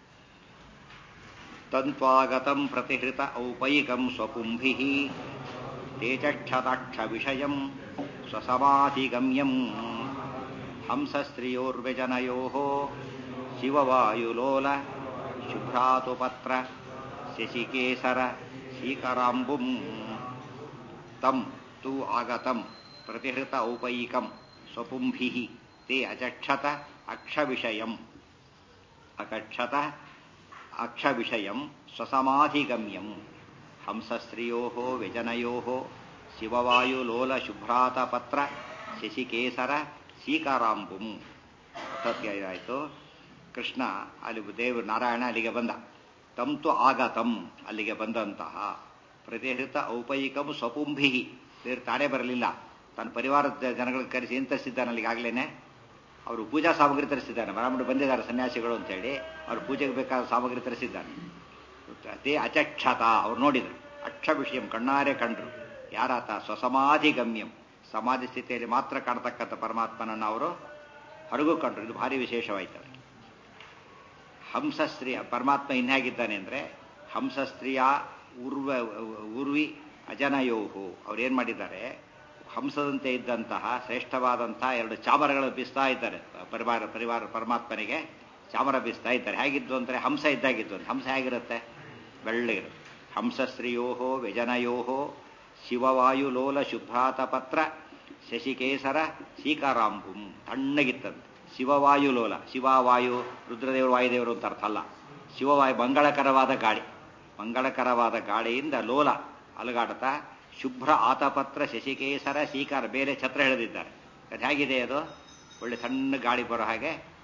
ತಂತ್ವಾಗತಂ ಪ್ರತಿಹೃತ ಔಪೈಕಂ ಸ್ವಪುಂಭಿ ತೇಜಕ್ಷತಾಕ್ಷ ವಿಷಯಂ ಸ್ವಸಮಾಧಿಗಮ್ಯಂ ಹಂಸಸ್ತ್ರಿಯೋರ್ವ್ಯಜನಯೋ ಶಿವವಾಯುಲೋಲ ಶುಭ್ರಾತುಪತ್ರ ಶಶಿಕೇಸರ ಶೀಕರಾಂಬುಂ ತಂ ತು ಆಗತಂ ಪ್ರತಿಹೃತ ಔಪೈಕಂ ಸ್ವಪುಂಭಿ ತೇ ಅಚಕ್ಷತ ಅಕ್ಷವಿಷಯಂ ಅಕಕ್ಷತ ಅಕ್ಷವಿಷಯಂ ಸ್ವಸಮಾಧಿಗಮ್ಯಂ ಹಂಸಸ್ತ್ರಿಯೋ ವ್ಯಜನಯೋ ಶಿವವಾಯುಲೋಲ ಶುಭ್ರಾತಪತ್ರ ಶಶಿಕೇಸರ ಸೀಕಾರಾಂಬುಂ ಆಯಿತು ಕೃಷ್ಣ ಅಲ್ಲಿ ದೇವರು ನಾರಾಯಣ ಅಲ್ಲಿಗೆ ಬಂದ ತಂತು ಆಗತಂ ಅಲ್ಲಿಗೆ ಬಂದಂತಹ ಪ್ರತಿಹೃತ ಔಪೈಕಂ ಸ್ವಪುಂಭಿ ದೇವರು ತಾನೇ ಬರಲಿಲ್ಲ ತನ್ನ ಪರಿವಾರದ ಜನಗಳಿಗೆ ಕರೆಸಿ ಏನು ತರಿಸಿದ್ದಾನೆ ಅಲ್ಲಿಗಾಗಲೇ ಅವರು ಪೂಜಾ ಸಾಮಗ್ರಿ ತರಿಸಿದ್ದಾನೆ ಬ್ರಾಹ್ಮಣರು ಬಂದಿದ್ದಾರೆ ಸನ್ಯಾಸಿಗಳು ಅಂತೇಳಿ ಅವರು ಪೂಜೆಗೆ ಬೇಕಾದ ಸಾಮಗ್ರಿ ತರಿಸಿದ್ದಾನೆ ಅದೇ ಅಚಕ್ಷತ ಅವ್ರು ನೋಡಿದರು ಅಕ್ಷ ವಿಷಯಂ ಕಣ್ಣಾರೆ ಕಂಡ್ರು ಯಾರಾತ ಸ್ವಸಮಾಧಿ ಗಮ್ಯಂ ಸಮಾಧಿ ಸ್ಥಿತಿಯಲ್ಲಿ ಮಾತ್ರ ಕಾಣತಕ್ಕಂಥ ಪರಮಾತ್ಮನನ್ನು ಅವರು ಹೊರಗೂ ಕಂಡ್ರು ಇದು ಭಾರಿ ವಿಶೇಷವಾಯ್ತು ಅವ್ರಿಗೆ. ಹಂಸಸ್ತ್ರೀಯ ಪರಮಾತ್ಮ ಇನ್ಹೇಗಿದ್ದಾನೆ ಅಂದರೆ ಹಂಸಸ್ತ್ರೀಯ ಉರ್ವ ಉರ್ವಿ ಅಜನಯೋಹು ಅವ್ರೇನು ಮಾಡಿದ್ದಾರೆ ಹಂಸದಂತೆ ಇದ್ದಂತಹ ಶ್ರೇಷ್ಠವಾದಂತಹ ಎರಡು ಚಾಮರಗಳು ಬೀಸ್ತಾ ಇದ್ದಾರೆ ಪರಿವಾರ ಪರಿವಾರ ಪರಮಾತ್ಮನಿಗೆ ಚಾಮರ ಬೀಸ್ತಾ ಇದ್ದಾರೆ ಹೇಗಿದ್ದು ಅಂದರೆ ಹಂಸ ಇದ್ದಾಗಿದ್ದು ಅಂತ ಹಂಸ ಹೇಗಿರುತ್ತೆ ಬೆಳ್ಳಗಿರುತ್ತೆ ಹಂಸಸ್ತ್ರೀಯೋ ವ್ಯಜನಯೋ ಶಿವವಾಯುಲೋಲ ಶುಭ್ರಾತಪತ್ರ ಶಶಿಕೇಸರ ಸೀಕಾರಾಂಬುಂ ತಣ್ಣಗಿತ್ತಂತೆ ಶಿವವಾಯುಲೋಲ ಶಿವವಾಯು ರುದ್ರದೇವರು ವಾಯುದೇವರು ಅಂತ ಅರ್ಥ ಅಲ್ಲ ಶಿವವಾಯು ಮಂಗಳಕರವಾದ ಗಾಳಿ ಮಂಗಳಕರವಾದ ಗಾಳಿಯಿಂದ ಲೋಲ ಅಲುಗಾಡುತ್ತಾ ಶುಭ್ರ ಆತಪತ್ರ ಶಶಿಕೇಸರ ಸೀಕಾರ ಬೇರೆ ಛತ್ರ ಎಳೆದಿದ್ದಾರೆ ಅದು ಹೇಗಿದೆ ಅದು ಒಳ್ಳೆ ಸಣ್ಣ ಗಾಳಿ ಬರೋ ಹಾಗೆ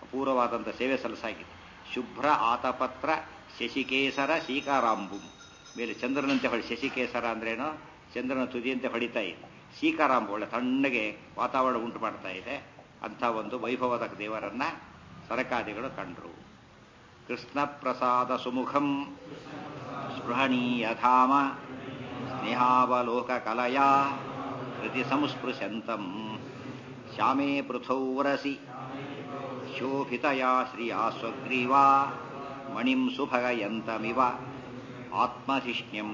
ಅಪೂರ್ವವಾದಂಥ ಸೇವೆ ಸಲ್ಲಿಸಾಗಿದೆ ಶುಭ್ರ ಆತಪತ್ರ ಶಶಿಕೇಸರ ಶೀಕಾರಾಂಬುಂ ಮೇಲೆ ಚಂದ್ರನಂತೆ ಹೊಳಿ ಶಶಿಕೇಸರ ಅಂದ್ರೇನು ಚಂದ್ರನ ತುದಿಯಂತೆ ಹೊಡಿತಾ ಇದೆ ಶೀಕಾರಾಂಬು ಒಳ್ಳೆ ತಣ್ಣಗೆ ವಾತಾವರಣ ಉಂಟು ಮಾಡ್ತಾ ಇದೆ ಅಂಥ ಒಂದು ವೈಭವದ ದೇವರನ್ನ ಸರಕಾದಿಗಳು ಕಂಡರು ಕೃಷ್ಣ ಪ್ರಸಾದ ಸುಮುಖಂ ಸ್ಪೃಹಣೀಯಧಾಮ ಸ್ನೇಹಾವಲೋಕ ಕಲಯಾ ಹೃದಯ ಸಂಸ್ಪೃಶಂತಂ ಶ್ಯಾಮೇ ಪೃಥೌರಸಿ ಶೋಭಿತಯಾ ಶ್ರಿಯಾ ಸ್ವಗ್ರೀವಾ ಮಣಿಂ ಸುಭಗಯಂತಮಿವ ಆತ್ಮಧಿಷ್ಣ್ಯಂ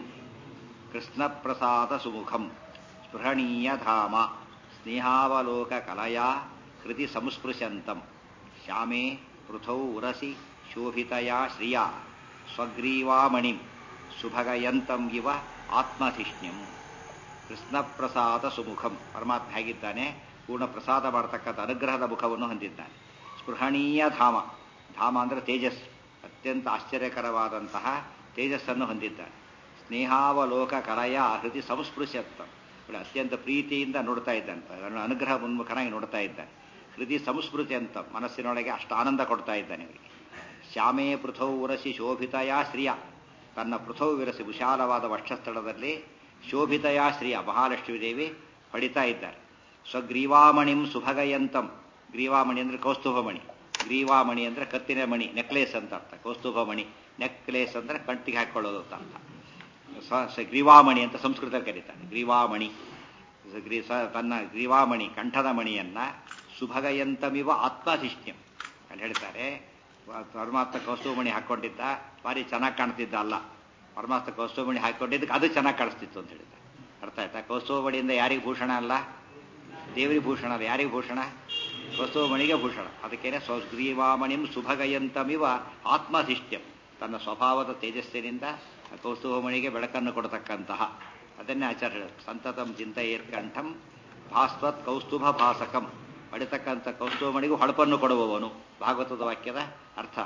ಕೃಷ್ಣಪ್ರಸಾದ ಸುಮುಖಂ ಸ್ಪೃಹಣೀಯಧಾಮ ಸ್ನೇಹಾವಲೋಕ ಕಲಯಾ ಹೃದಯ ಸಂಸ್ಪೃಶಂತಂ ಶ್ಯಾಮೇ ಪೃಥೌ ಉರಸಿ ಶೋಭಿತಯಾ ಶ್ರಿಯಾ ಸ್ವಗ್ರೀವಾಮಣಿಂ ಸುಭಗಯಂತಂ ಇವ ಆತ್ಮಧಿಷ್ಣ್ಯಂ ಕೃಷ್ಣಪ್ರಸಾದ ಸುಮುಖಂ ಪರಮಾತ್ಮ ಹೇಗಿದ್ದಾನೆ ಪೂರ್ಣ ಪ್ರಸಾದ ಮಾಡತಕ್ಕಂಥ ಅನುಗ್ರಹದ ಮುಖವನ್ನು ಹೊಂದಿದ್ದಾನೆ ಸ್ಪೃಹಣೀಯ ಧಾಮ ಧಾಮ ಅಂದರೆ ತೇಜಸ್ ಅತ್ಯಂತ ಆಶ್ಚರ್ಯಕರವಾದಂತಹ ತೇಜಸ್ಸನ್ನು ಹೊಂದಿದ್ದಾನೆ ಸ್ನೇಹಾವಲೋಕ ಕಲಯ ಹೃದಯ ಸಂಸ್ಪೃಶ್ಯತ್ವ ಒಳ್ಳೆ ಅತ್ಯಂತ ಪ್ರೀತಿಯಿಂದ ನೋಡ್ತಾ ಇದ್ದಾನೆ ಅದನ್ನು ಅನುಗ್ರಹ ಮುನ್ಮುಖನಾಗಿ ನೋಡ್ತಾ ಇದ್ದಾನೆ ಹೃದಯ ಸಂಸ್ಕೃತಿ ಅಂತ ಮನಸ್ಸಿನೊಳಗೆ ಅಷ್ಟು ಆನಂದ ಕೊಡ್ತಾ ಇದ್ದಾನೆ ಅವರಿಗೆ ಶ್ಯಾಮೇ ಪೃಥೌ ಉರಸಿ ಶೋಭಿತಯ ಶ್ರಿಯ ತನ್ನ ಪೃಥೌ ವಿರಸಿ ವಿಶಾಲವಾದ ವಕ್ಷಸ್ಥಳದಲ್ಲಿ ಶೋಭಿತಯ ಶ್ರಿಯ ಮಹಾಲಕ್ಷ್ಮೀ ದೇವಿ ಹೊಡಿತಾ ಇದ್ದಾರೆ ಸ್ವಗ್ರೀವಾಮಣಿಂ ಸುಭಗಯಂತಂ ಗ್ರೀವಾಮಣಿ ಅಂದ್ರೆ ಕೌಸ್ತುಭಮಣಿ ಗ್ರೀವಾಮಣಿ ಅಂದ್ರೆ ಕತ್ತಿನ ಮಣಿ ನೆಕ್ಲೇಸ್ ಅಂತ ಅರ್ಥ ಕೌಸ್ತುಭಮಣಿ ನೆಕ್ಲೇಸ್ ಅಂದ್ರೆ ಕಂಟಿಗೆ ಹಾಕೊಳ್ಳೋದು ಅಂತ ಅರ್ಥ ಸ್ವ ಗ್ರೀವಾಮಣಿ ಅಂತ ಸಂಸ್ಕೃತದಲ್ಲಿ ಕರೀತಾರೆ ಗ್ರೀವಾಮಣಿ ಗ್ರೀ ತನ್ನ ಗ್ರೀವಾಮಣಿ ಕಂಠದ ಮಣಿಯನ್ನ ಸುಭಗಯಂತಮಿವ ಆತ್ಮಾಧಿಷ್ಣ್ಯಂ ಅಲ್ಲಿ ಹೇಳ್ತಾರೆ ಪರಮಾತ್ಮ ಕೌಸ್ತುಭಮಣಿ ಹಾಕೊಂಡಿದ್ದ ಭಾರಿ ಚೆನ್ನಾಗಿ ಕಾಣ್ತಿದ್ದ ಅಲ್ಲ ಪರಮಾತ್ಮ ಕೌಸ್ತುಭಮಣಿ ಹಾಕೊಂಡಿದ್ದಕ್ಕೆ ಅದು ಚೆನ್ನಾಗಿ ಕಾಣಿಸ್ತಿತ್ತು ಅಂತ ಹೇಳಿದ್ದ ಅರ್ಥ ಆಯ್ತಾ ಕೌಸ್ತುಭಮಣಿಯಿಂದ ಯಾರಿಗೆ ಭೂಷಣ ಅಲ್ಲ ದೇವರಿಗೆ ಭೂಷಣ ಅಲ್ಲ ಯಾರಿಗೆ ಭೂಷಣ ಕೌಸ್ತುಭಮಣಿಗೆ ಭೂಷಣ ಅದಕ್ಕೇನೆ ಸ್ವಗ್ರೀವಾಮಣಿಂ ಸುಭಗಯಂತಮಿವ ಆತ್ಮಾಧಿಷ್ಟ್ಯಂ ತನ್ನ ಸ್ವಭಾವದ ತೇಜಸ್ಸಿನಿಂದ ಕೌಸ್ತುಭಮಣಿಗೆ ಬೆಳಕನ್ನು ಕೊಡತಕ್ಕಂತಹ ಅದನ್ನೇ ಆಚಾರ್ಯ ಸಂತತಂ ಚಿಂತೆಯೇರ್ಕಂಠಂ ಭಾಸ್ವತ್ ಕೌಸ್ತುಭ ಭಾಸಕಂ ಪಡಿತಕ್ಕಂಥ ಕೌಸ್ತುಭಮಣಿಗೂ ಹೊಳಪನ್ನು ಕೊಡುವವನು ಭಾಗವತದ ವಾಕ್ಯದ ಅರ್ಥ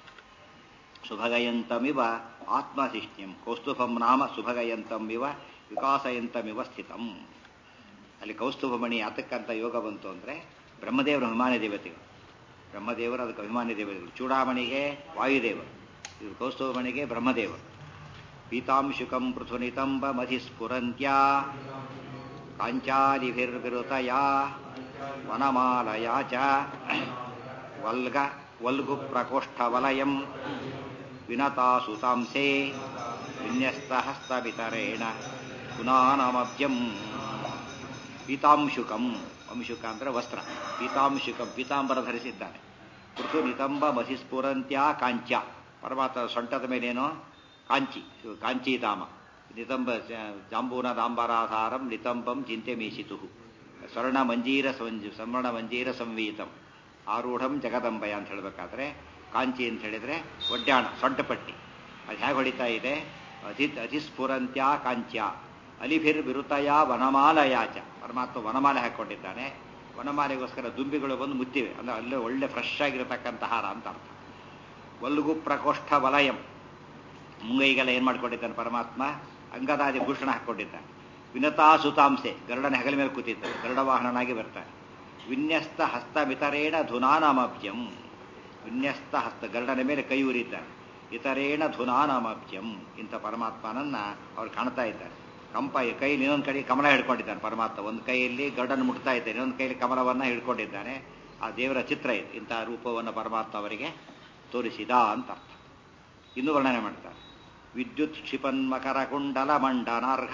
ಸುಭಗಯಂತಮಿವ ಆತ್ಮಧಿಷ್ಣ್ಯಂ ಕೌಸ್ತುಭಂ ನಾಮ ಸುಭಗಯಂತಮಿವ ವಿಕಾಸಯಂತಮಿವ ಸ್ಥಿತಂ ಅಲ್ಲಿ ಕೌಸ್ತುಭಮಣಿ ಯಾತಕ್ಕಂತ ಯೋಗ ಬಂತು ಅಂದ್ರೆ ಬ್ರಹ್ಮದೇವರ ಅಭಿಮಾನಿ ದೇವತೆಗಳು ಬ್ರಹ್ಮದೇವರು ಅದಕ್ಕೆ ಅಭಿಮಾನಿ ದೇವತೆಗಳು ಚೂಡಾಮಣಿಗೆ ವಾಯುದೇವರು ಇದು ಕೌಸ್ತುಭಮಣಿಗೆ ಬ್ರಹ್ಮದೇವರು ಪೀತಾಂಶುಕಂ ಪೃಥುನಿತಂಬ ಮಧಿಸ್ಫುರಂತ್ಯಾ ಕಾಂಚಾಲಿಭಿರ್ವಿರುತಯಾ ವನಮಾಲಯಾ ಚ ವಲ್ಗ ವಲ್ಗು ಪ್ರಕೋಷ್ಠವಲಯಂ ವಿನತಾಸುತಾಂಸೆ ವಿನ್ಯಸ್ತಹಸ್ತವಿತರೇಣ ಪುನಾನಮಭ್ಯಂ ಪೀತಾಂಶುಕಂ ಅಂಶುಕ ಅಂದ್ರೆ ವಸ್ತ್ರ ಪೀತಾಂಶುಕಂ ಪೀತಾಂಬರ ಧರಿಸಿದ್ದಾನೆ ಪೃಥು ನಿತಂಬ ಮಹಿಸ್ಫುರಂತ್ಯ ಕಾಂಚ ಪರಮಾತ್ಮ ಸೊಂಟದ ಮೇಲೇನೋ ಕಾಂಚಿ ಕಾಂಚೀಧಾಮ ನಿತಂಬ ಜಾಂಬೂನ ದಾಂಬರಾಧಾರಂ ನಿತಂಬಂ ಚಿಂತೆ ಮೀಸಿತು ಸ್ವರ್ಣ ಮಂಜೀರ ಸಂಜು ಸ್ವರ್ಣ ಮಂಜೀರ ಸಂವೀತಂ ಆರೂಢಂ ಜಗದಂಬಯ ಅಂತ ಹೇಳಬೇಕಾದ್ರೆ ಕಾಂಚಿ ಅಂತ ಹೇಳಿದ್ರೆ ಒಡ್ಯಾಣ ಸೊಂಟಪಟ್ಟಿ ಅದು ಹೇಗೆ ಹೊಡಿತಾ ಇದೆ ಅಧಿ ಅಧಿಸ್ಫುರಂತ್ಯ ಕಾಂಚ್ಯ ಅಲಿಭಿರ್ ವಿರುತಯ ವನಮಾಲಯಾಚ ಪರಮಾತ್ಮ ವನಮಾಲೆ ಹಾಕೊಂಡಿದ್ದಾನೆ ವನಮಾಲೆಗೋಸ್ಕರ ದುಂಬಿಗಳು ಬಂದು ಮುತ್ತಿವೆ ಅಂದ್ರೆ ಅಲ್ಲೇ ಒಳ್ಳೆ ಫ್ರೆಶ್ ಆಗಿರತಕ್ಕಂಥ ಹಾರ ಅಂತ ಅರ್ಥ ವಲ್ಗು ಪ್ರಕೋಷ್ಠ ವಲಯಂ ಮುಂಗೈಗೆಲ್ಲ ಏನ್ ಮಾಡ್ಕೊಂಡಿದ್ದಾನೆ ಪರಮಾತ್ಮ ಅಂಗದಾದಿ ಭೂಷಣ ಹಾಕೊಂಡಿದ್ದಾನೆ ವಿನತಾ ಸುತಾಂಸೆ ಗರುಡನ ಹೆಗಲ ಮೇಲೆ ಕೂತಿದ್ದಾನೆ ಗರುಡ ವಾಹನನಾಗಿ ಬರ್ತಾನೆ ವಿನ್ಯಸ್ತ ಹಸ್ತ ಮಿತರೇಣ ಧುನಾನಮಭ್ಯಂ ವಿನ್ಯಸ್ತ ಹಸ್ತ ಗರುಡನ ಮೇಲೆ ಕೈ ಉರಿದ್ದಾನೆ ಇತರೇಣ ಧುನಾನಮಭ್ಯಂ ಇಂಥ ಪರಮಾತ್ಮನನ್ನ ಅವ್ರು ಕಾಣ್ತಾ ಇದ್ದಾರೆ ಕಂಪ ಕೈಲಿ ಇನ್ನೊಂದು ಕಡೆ ಕಮಲ ಹಿಡ್ಕೊಂಡಿದ್ದಾನೆ ಪರಮಾತ್ಮ ಒಂದು ಕೈಯಲ್ಲಿ ಗರುಡನ್ನು ಮುಟ್ತಾ ಇದ್ದಾನೆ ಇನ್ನೊಂದು ಕೈಯಲ್ಲಿ ಕಮಲವನ್ನ ಹಿಡ್ಕೊಂಡಿದ್ದಾನೆ ಆ ದೇವರ ಚಿತ್ರ ಇದೆ ಇಂತಹ ರೂಪವನ್ನು ಪರಮಾತ್ಮ ಅವರಿಗೆ ತೋರಿಸಿದ ಅಂತ ಅರ್ಥ ಇನ್ನು ವರ್ಣನೆ ಮಾಡ್ತಾರೆ ವಿದ್ಯುತ್ ಕ್ಷಿಪನ್ಮಕರ ಕುಂಡಲ ಮಂಡನಾರ್ಹ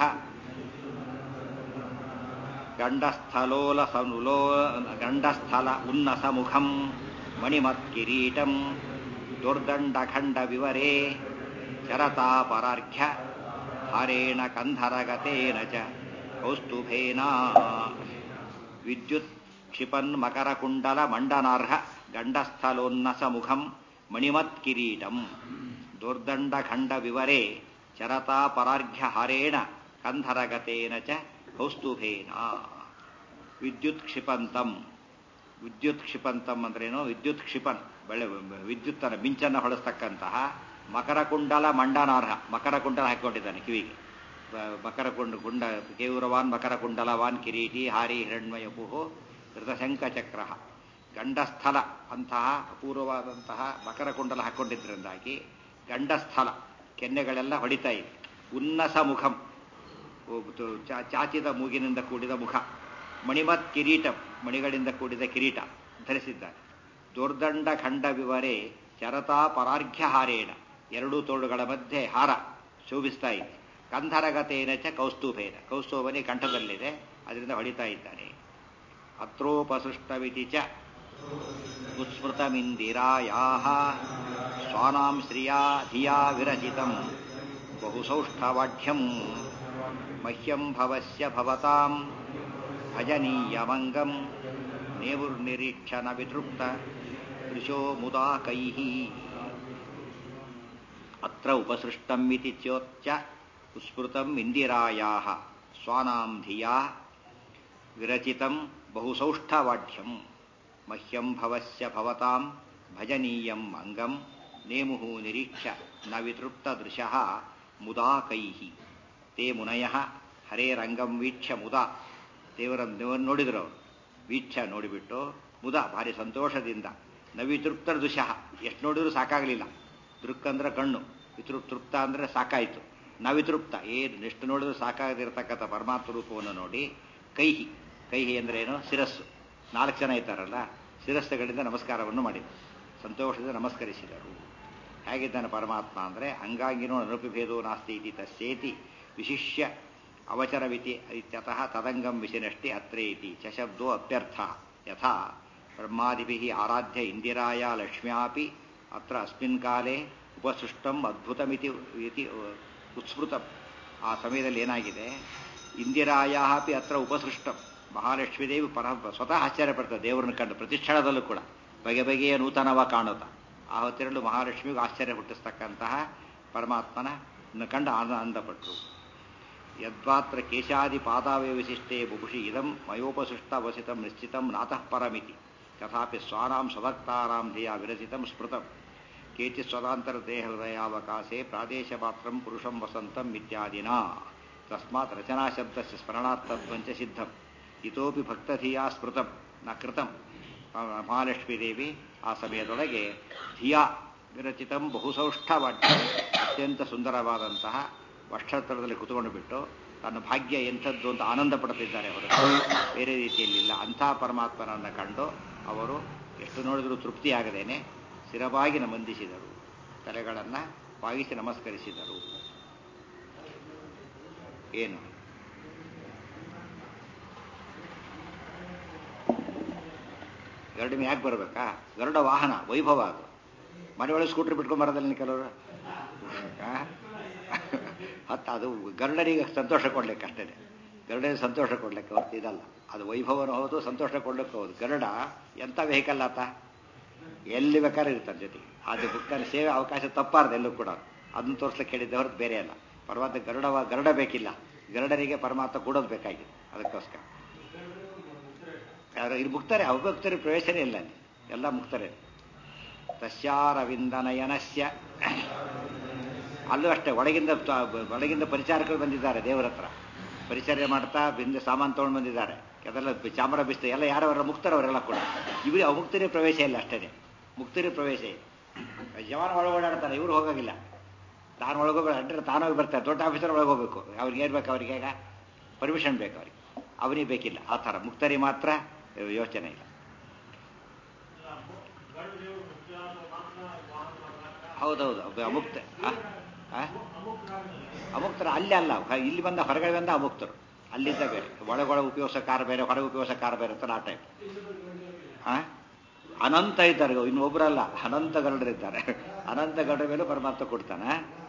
ಗಂಡಸ್ಥಲೋಲ ಸನುಲೋ ಗಂಡಸ್ಥಲ ಉನ್ನಸ ಮುಖಂ ಮಣಿಮತ್ ಕಿರೀಟಂ ದುರ್ದಂಡ ಖಂಡ ವಿವರೇ ಚರತಾಪರಾರ್ಘ್ಯ ಹರೇಣ ಕಂಧರಗತೇನ ಚ ಕೌಸ್ತುಭೇನ ವಿದ್ಯುತ್ ಕ್ಷಿಪನ್ ಮಕರ ಕುಂಡಲ ಮಂಡನಾರ್ಹ ಗಂಡಸ್ಥಲೋನ್ನಸ ಮುಖಂ ಮಣಿಮತ್ ಕಿರೀಟಂ ದುರ್ದಂಡ ಖಂಡ ವಿವರೇ ಚರತಾ ಪರಾರ್ಘ್ಯ ಹರೇಣ ಕಂಧರಗತೇನ ಚ ಕೌಸ್ತುಭೇನ ವಿದ್ಯುತ್ ಕ್ಷಿಪಂತಂ ವಿದ್ಯುತ್ ಕ್ಷಿಪಂತಂ ಅಂದ್ರೇನು ವಿದ್ಯುತ್ ಕ್ಷಿಪನ್ ಬೆಳೆ ವಿದ್ಯುತ್ತನ ಮಿಂಚನ್ನ ಹೊಳಿಸ್ತಕ್ಕಂತಹ ಮಕರ ಕುಂಡಲ ಮಂಡನಾರ್ಹ ಮಕರ ಕುಂಡಲ ಹಾಕೊಂಡಿದ್ದಾನೆ ಕಿವಿಗೆ ಮಕರ ಕುಂಡ ಕುಂಡ ಕೇಯೂರವಾನ್ ಮಕರ ಕುಂಡಲವಾನ್ ಕಿರೀಟಿ ಹಾರಿ ಹಿರಣ್ಮಯಪುಹು ಋತಶಂಕ ಚಕ್ರ ಗಂಡಸ್ಥಲ ಅಂತಹ ಅಪೂರ್ವವಾದಂತಹ ಮಕರ ಕುಂಡಲ ಹಾಕೊಂಡಿದ್ದರಿಂದಾಗಿ ಗಂಡಸ್ಥಲ ಕೆನ್ನೆಗಳೆಲ್ಲ ಹೊಡಿತಾ ಇದೆ ಉನ್ನಸ ಮುಖಂ ಚಾಚಿದ ಮೂಗಿನಿಂದ ಕೂಡಿದ ಮುಖ ಮಣಿಮತ್ ಕಿರೀಟ ಮಣಿಗಳಿಂದ ಕೂಡಿದ ಕಿರೀಟ ಧರಿಸಿದ್ದಾರೆ ದುರ್ದಂಡ ಖಂಡ ವಿವರೇ ಚರತಾ ಪರಾರ್ಘ್ಯ ಹಾರೇಣ ಎರಡೂ ತೋಳುಗಳ ಮಧ್ಯೆ ಹಾರ ಶೋಭಿಸ್ತಾ ಇದೆ ಕಂಧರಗತೇನ ಚ ಕೌಸ್ತುಭೇನ ಕೌಸ್ತುಭನೇ ಕಂಠದಲ್ಲಿದೆ ಅದರಿಂದ ಹೊಡಿತಾ ಇದ್ದಾನೆ ಅತ್ರೋಪಸೃಷ್ಟವಿತಿ ಚ ಉತ್ಸ್ಮೃತಮಿಂದಿರಾಯಾ ಸ್ವಾನಾಂ ಶ್ರಿಯಾ ಧಿಯಾ ವಿರಚಿತಂ ಬಹುಸೌಷ್ಠವಾಢ್ಯಂ ಮಹ್ಯಂ ಭವಸ್ಯ ಭವತಾಂ ಭಜನೀಯಮಂಗಂ ನೇವುರ್ನಿರೀಕ್ಷಣ ವಿತೃಪ್ತ ದೃಶೋ ಮುದಾ ಕೈಃ ಅತ್ರ ಉಪಸೃಷ್ಟಂ ಇತಿ ಚ್ಯೋಚ್ಚ ಉಸ್ಮೃತಂ ಇಂದಿರಾಯಾಃ ಸ್ವಾನಾಂ ಧಿಯಾ ವಿರಚಿತಂ ಬಹುಸೌಷ್ಠವಾಢ್ಯಂ ಮಹ್ಯಂ ಭವಸ್ಯ ಭವತಾಂ ಭಜನೀಯಂ ಅಂಗಂ ನೇಮುಃ ನಿರೀಕ್ಷ್ಯ ನ ವಿತೃಪ್ತ ದೃಶಃ ಮುದಾ ಕೈಃ ತೇ ಮುನಯಃ ಹರೇರಂಗಂ ವೀಕ್ಷ್ಯ ಮುದ ದೇವರ ದೇವರನ್ನು ನೋಡಿದ್ರು ಅವರು ವೀಕ್ಷ ನೋಡಿಬಿಟ್ಟು ಮುದ ಭಾರಿ ಸಂತೋಷದಿಂದ ನವಿತೃಪ್ತ ದುಶಃ ಎಷ್ಟು ನೋಡಿದ್ರು ಸಾಕಾಗಲಿಲ್ಲ ದೃಕ್ ಅಂದ್ರೆ ಕಣ್ಣು ವಿತೃಪ್ ತೃಪ್ತ ಅಂದ್ರೆ ಸಾಕಾಯಿತು ನವಿತೃಪ್ತ ಏನು ಎಷ್ಟು ನೋಡಿದ್ರು ಸಾಕಾಗದಿರತಕ್ಕಂಥ ಪರಮಾತ್ಮ ರೂಪವನ್ನು ನೋಡಿ ಕೈಹಿ ಕೈಹಿ ಅಂದ್ರೆ ಏನು ಶಿರಸ್ಸು ನಾಲ್ಕು ಜನ ಇದ್ದಾರಲ್ಲ ಶಿರಸ್ಸುಗಳಿಂದ ನಮಸ್ಕಾರವನ್ನು ಮಾಡಿದರು ಸಂತೋಷದಿಂದ ನಮಸ್ಕರಿಸಿದರು ಹೇಗಿದ್ದಾನೆ ಪರಮಾತ್ಮ ಅಂದರೆ ಅಂಗಾಂಗಿನೋ ಅನುಪಿಭೇದೋ ನಾಸ್ತಿ ಇತಿ ತಸ್ಯೇತಿ ವಿಶಿಷ್ಯ ಅವಚರವಿತಿ ಇತ್ಯತಃ ತದಂಗಂ ವಿಶಿನಷ್ಟಿ ಅತ್ರೇ ಇತಿ ಚ ಶಬ್ದೋ ಅಪ್ಯರ್ಥ ಯಥಾ ಬ್ರಹ್ಮಾದಿಭಿः ಆರಾಧ್ಯ ಇಂದಿರಾಯ ಲಕ್ಷ್ಮ್ಯಾಪಿ ಅತ್ರ ಅಸ್ಮಿನ್ ಕಾಲೇ ಉಪಸೃಷ್ಟಂ ಅದ್ಭುತಮಿತಿ ಇತಿ ಉತ್ಸ್ಮೃತಂ ಆ ಸಮಯದಲ್ಲಿ ಏನಾಗಿದೆ ಇಂದಿರಾಯ ಅಪಿ ಅತ್ರ ಉಪಸೃಷ್ಟಂ ಮಹಾಲಕ್ಷ್ಮೀದೇವಿ ಪರ ಸ್ವತಃ ಆಶ್ಚರ್ಯ ಪಡ್ತಾರೆ ದೇವರನ್ನು ಕಂಡು ಪ್ರತಿಷ್ಠಳದಲ್ಲೂ ಕೂಡ ಬಗೆ ಬಗೆಯ ನೂತನವ ಕಾಣುತ್ತ ಆ ಹೊತ್ತಿರಲು ಮಹಾಲಕ್ಷ್ಮಿಗೂ ಆಶ್ಚರ್ಯ ಹುಟ್ಟಿಸ್ತಕ್ಕಂತಹ ಪರಮಾತ್ಮನ ಕಂಡು ಆನಂದಪಟ್ಟರು ಯದ್ವಾತ್ರ ಕೇಶಾದಿ ಪಾದಾವೇ ವಿಶಿಷ್ಟೇ ಬುಭುಷಿ ಇದಂ ಮಯೋಪಸೃಷ್ಟವಸಿತಂ ನಿಶ್ಚಿತಂ ನಾತಃ ಪರಮಿತಿ ತಥಾಪಿ ಸ್ವಾನಾಂ ಸ್ವಭಕ್ತಾನಾಂ ಧಿಯ ವಿರಚಿತಂ ಸ್ಮೃತಂ ಕೇಚಿ ಸ್ವತಾಂತರ ದೇಹ ಹೃದಯಾವಕಾಶೆ ಪ್ರಾದೇಶ ಮಾತ್ರಂ ಪುರುಷಂ ವಸಂತಂ ಇತ್ಯಾದಿನ ತಸ್ಮಾತ್ ರಚನಾಶಬ್ದಸ್ಯ ಸ್ಮರಣಾರ್ಥತ್ವಂಚ ಸಿದ್ಧಂ ಇತೋಪಿ ಭಕ್ತಧಿಯಾ ಸ್ಮೃತಂ ನ ಕೃತಂ ಮಹಾಲಕ್ಷ್ಮೀದೇವಿ ಆ ಸಮಯದೊಳಗೆ ಧಿಯಾ ವಿರಚಿತಂ ಬಹುಸೌಷ್ಠವಾಡ್ಯ ಅತ್ಯಂತ ಸುಂದರವಾದಂತಹ ವಕ್ಷಸ್ಥಳದಲ್ಲಿ ಕುತ್ಕೊಂಡು ಬಿಟ್ಟು ತನ್ನ ಭಾಗ್ಯ ಎಂಥದ್ದು ಅಂತ ಆನಂದ ಪಡುತ್ತಿದ್ದಾರೆ ಅವರು ಬೇರೆ ರೀತಿಯಲ್ಲಿಲ್ಲ ಅಂಥ ಪರಮಾತ್ಮನನ್ನು ಕಂಡು ಅವರು ಎಷ್ಟು ನೋಡಿದರೂ ತೃಪ್ತಿಯಾಗದೇನೆ ಸ್ಥಿರವಾಗಿ ನಮಂದಿಸಿದರು ತಲೆಗಳನ್ನು ಬಾಗಿಸಿ ನಮಸ್ಕರಿಸಿದರು ಏನು ಗರುಡಿನ ಯಾಕೆ ಬರಬೇಕಾ ಗರುಡ ವಾಹನ ವೈಭವ ಅದು ಮನೆಯೊಳಗೆ ಸ್ಕೂಟ್ರ್ ಬಿಟ್ಕೊಂಡು ಬರೋದಿಲ್ಲ ಕೆಲವರು ಹತ್ತು ಅದು ಗರುಡನಿಗೆ ಸಂತೋಷ ಕೊಡ್ಲಿಕ್ಕೆ ಅಷ್ಟೇ ಗರುಡನಿಗೆ ಸಂತೋಷ ಕೊಡ್ಲಿಕ್ಕೆ ಹೊರತು ಇದಲ್ಲ ಅದು ವೈಭವನೂ ಹೌದು ಸಂತೋಷ ಕೊಡ್ಲಿಕ್ಕೆ ಹೌದು ಗರುಡ ಎಂಥ ವೆಹಿಕಲ್ ಆತ ಎಲ್ಲಿ ಬೇಕಾದ್ರೆ ಇರ್ತಾನೆ ಜೊತೆಗೆ ಅದು ಬುಕ್ಕಲ್ಲಿ ಸೇವೆ ಅವಕಾಶ ತಪ್ಪಾರ್ದು ಎಲ್ಲೂ ಕೂಡ ಅದನ್ನು ತೋರಿಸ್ಲಿಕ್ಕೆ ಹೇಳಿದ್ದೆ ಹೊರತು ಬೇರೆ ಅಲ್ಲ ಪರಮಾತ್ಮ ಗರುಡವ ಗರುಡ ಬೇಕಿಲ್ಲ ಗರುಡನಿಗೆ ಪರಮಾತ್ಮ ಕೊಡೋದು ಬೇಕಾಗಿದೆ ಅದಕ್ಕೋಸ್ಕರ ಯಾರು ಇಲ್ಲಿ ಮುಕ್ತಾರೆ ಅವ್ಯಕ್ತರಿ ಪ್ರವೇಶನೇ ಇಲ್ಲ ಅಲ್ಲಿ ಎಲ್ಲ ಮುಕ್ತರೆ ತಸ್ಯಾರವಿಂದನಯನಸ್ಯ ಅಲ್ಲೂ ಅಷ್ಟೇ ಒಳಗಿಂದ ಒಳಗಿಂದ ಪರಿಚಾರಕರು ಬಂದಿದ್ದಾರೆ ದೇವರ ಹತ್ರ ಪರಿಚರ್ಯ ಮಾಡ್ತಾ ಬಿಂದು ಸಾಮಾನು ತೊಗೊಂಡು ಬಂದಿದ್ದಾರೆ ಅದೆಲ್ಲ ಚಾಮರ ಬಿಸ್ತ ಎಲ್ಲ ಯಾರವರ ಮುಕ್ತರವರೆಲ್ಲ ಕೂಡ ಇವರು ಅಮುಕ್ತರಿ ಪ್ರವೇಶ ಇಲ್ಲ ಅಷ್ಟೇ ಮುಕ್ತರಿ ಪ್ರವೇಶ ಇಲ್ಲ ಜವಾನ ಒಳಗೋಡಾಡ್ತಾರೆ ಇವರು ಹೋಗೋಗಿಲ್ಲ ತಾನು ಒಳಗೋಗ್ಬೇಡ ಅಡ್ರೆ ತಾನೋಗಿ ಬರ್ತಾರೆ ದೊಡ್ಡ ಆಫೀಸರ್ ಒಳಗೆ ಹೋಗ್ಬೇಕು ಅವ್ರಿಗೆ ಏನು ಬೇಕು ಅವ್ರಿಗೆ ಈಗ ಪರ್ಮಿಷನ್ ಬೇಕು ಅವ್ರಿಗೆ ಅವನಿಗೆ ಬೇಕಿಲ್ಲ ಆ ಥರ ಮುಕ್ತರಿ ಮಾತ್ರ ಯೋಚನೆ ಇಲ್ಲ ಹೌದೌದು ಅಮುಕ್ತ ಅಮುಕ್ತರು ಅಲ್ಲಿ ಅಲ್ಲ ಇಲ್ಲಿ ಬಂದ ಹೊರಗಡೆ ಬಂದ ಅಮುಕ್ತರು ಅಲ್ಲಿದ್ದ ಬೇರೆ ಒಳಗೊಳ ಉಪಯೋಗ ಕಾರ ಬೇರೆ ಹೊರಗೆ ಉಪಯೋಗ ಕಾರ ಬೇರೆ ಅಂತ ಆ ಟೈಪ್ ಅನಂತ ಇದ್ದಾರೆ ಇನ್ನೊಬ್ಬರಲ್ಲ ಅನಂತ ಗರುಡರಿದ್ದಾರೆ ಅನಂತ ಗರುಡ ಮೇಲೂ ಪರಮಾತ್ಮ ಕೊಡ್ತಾನೆ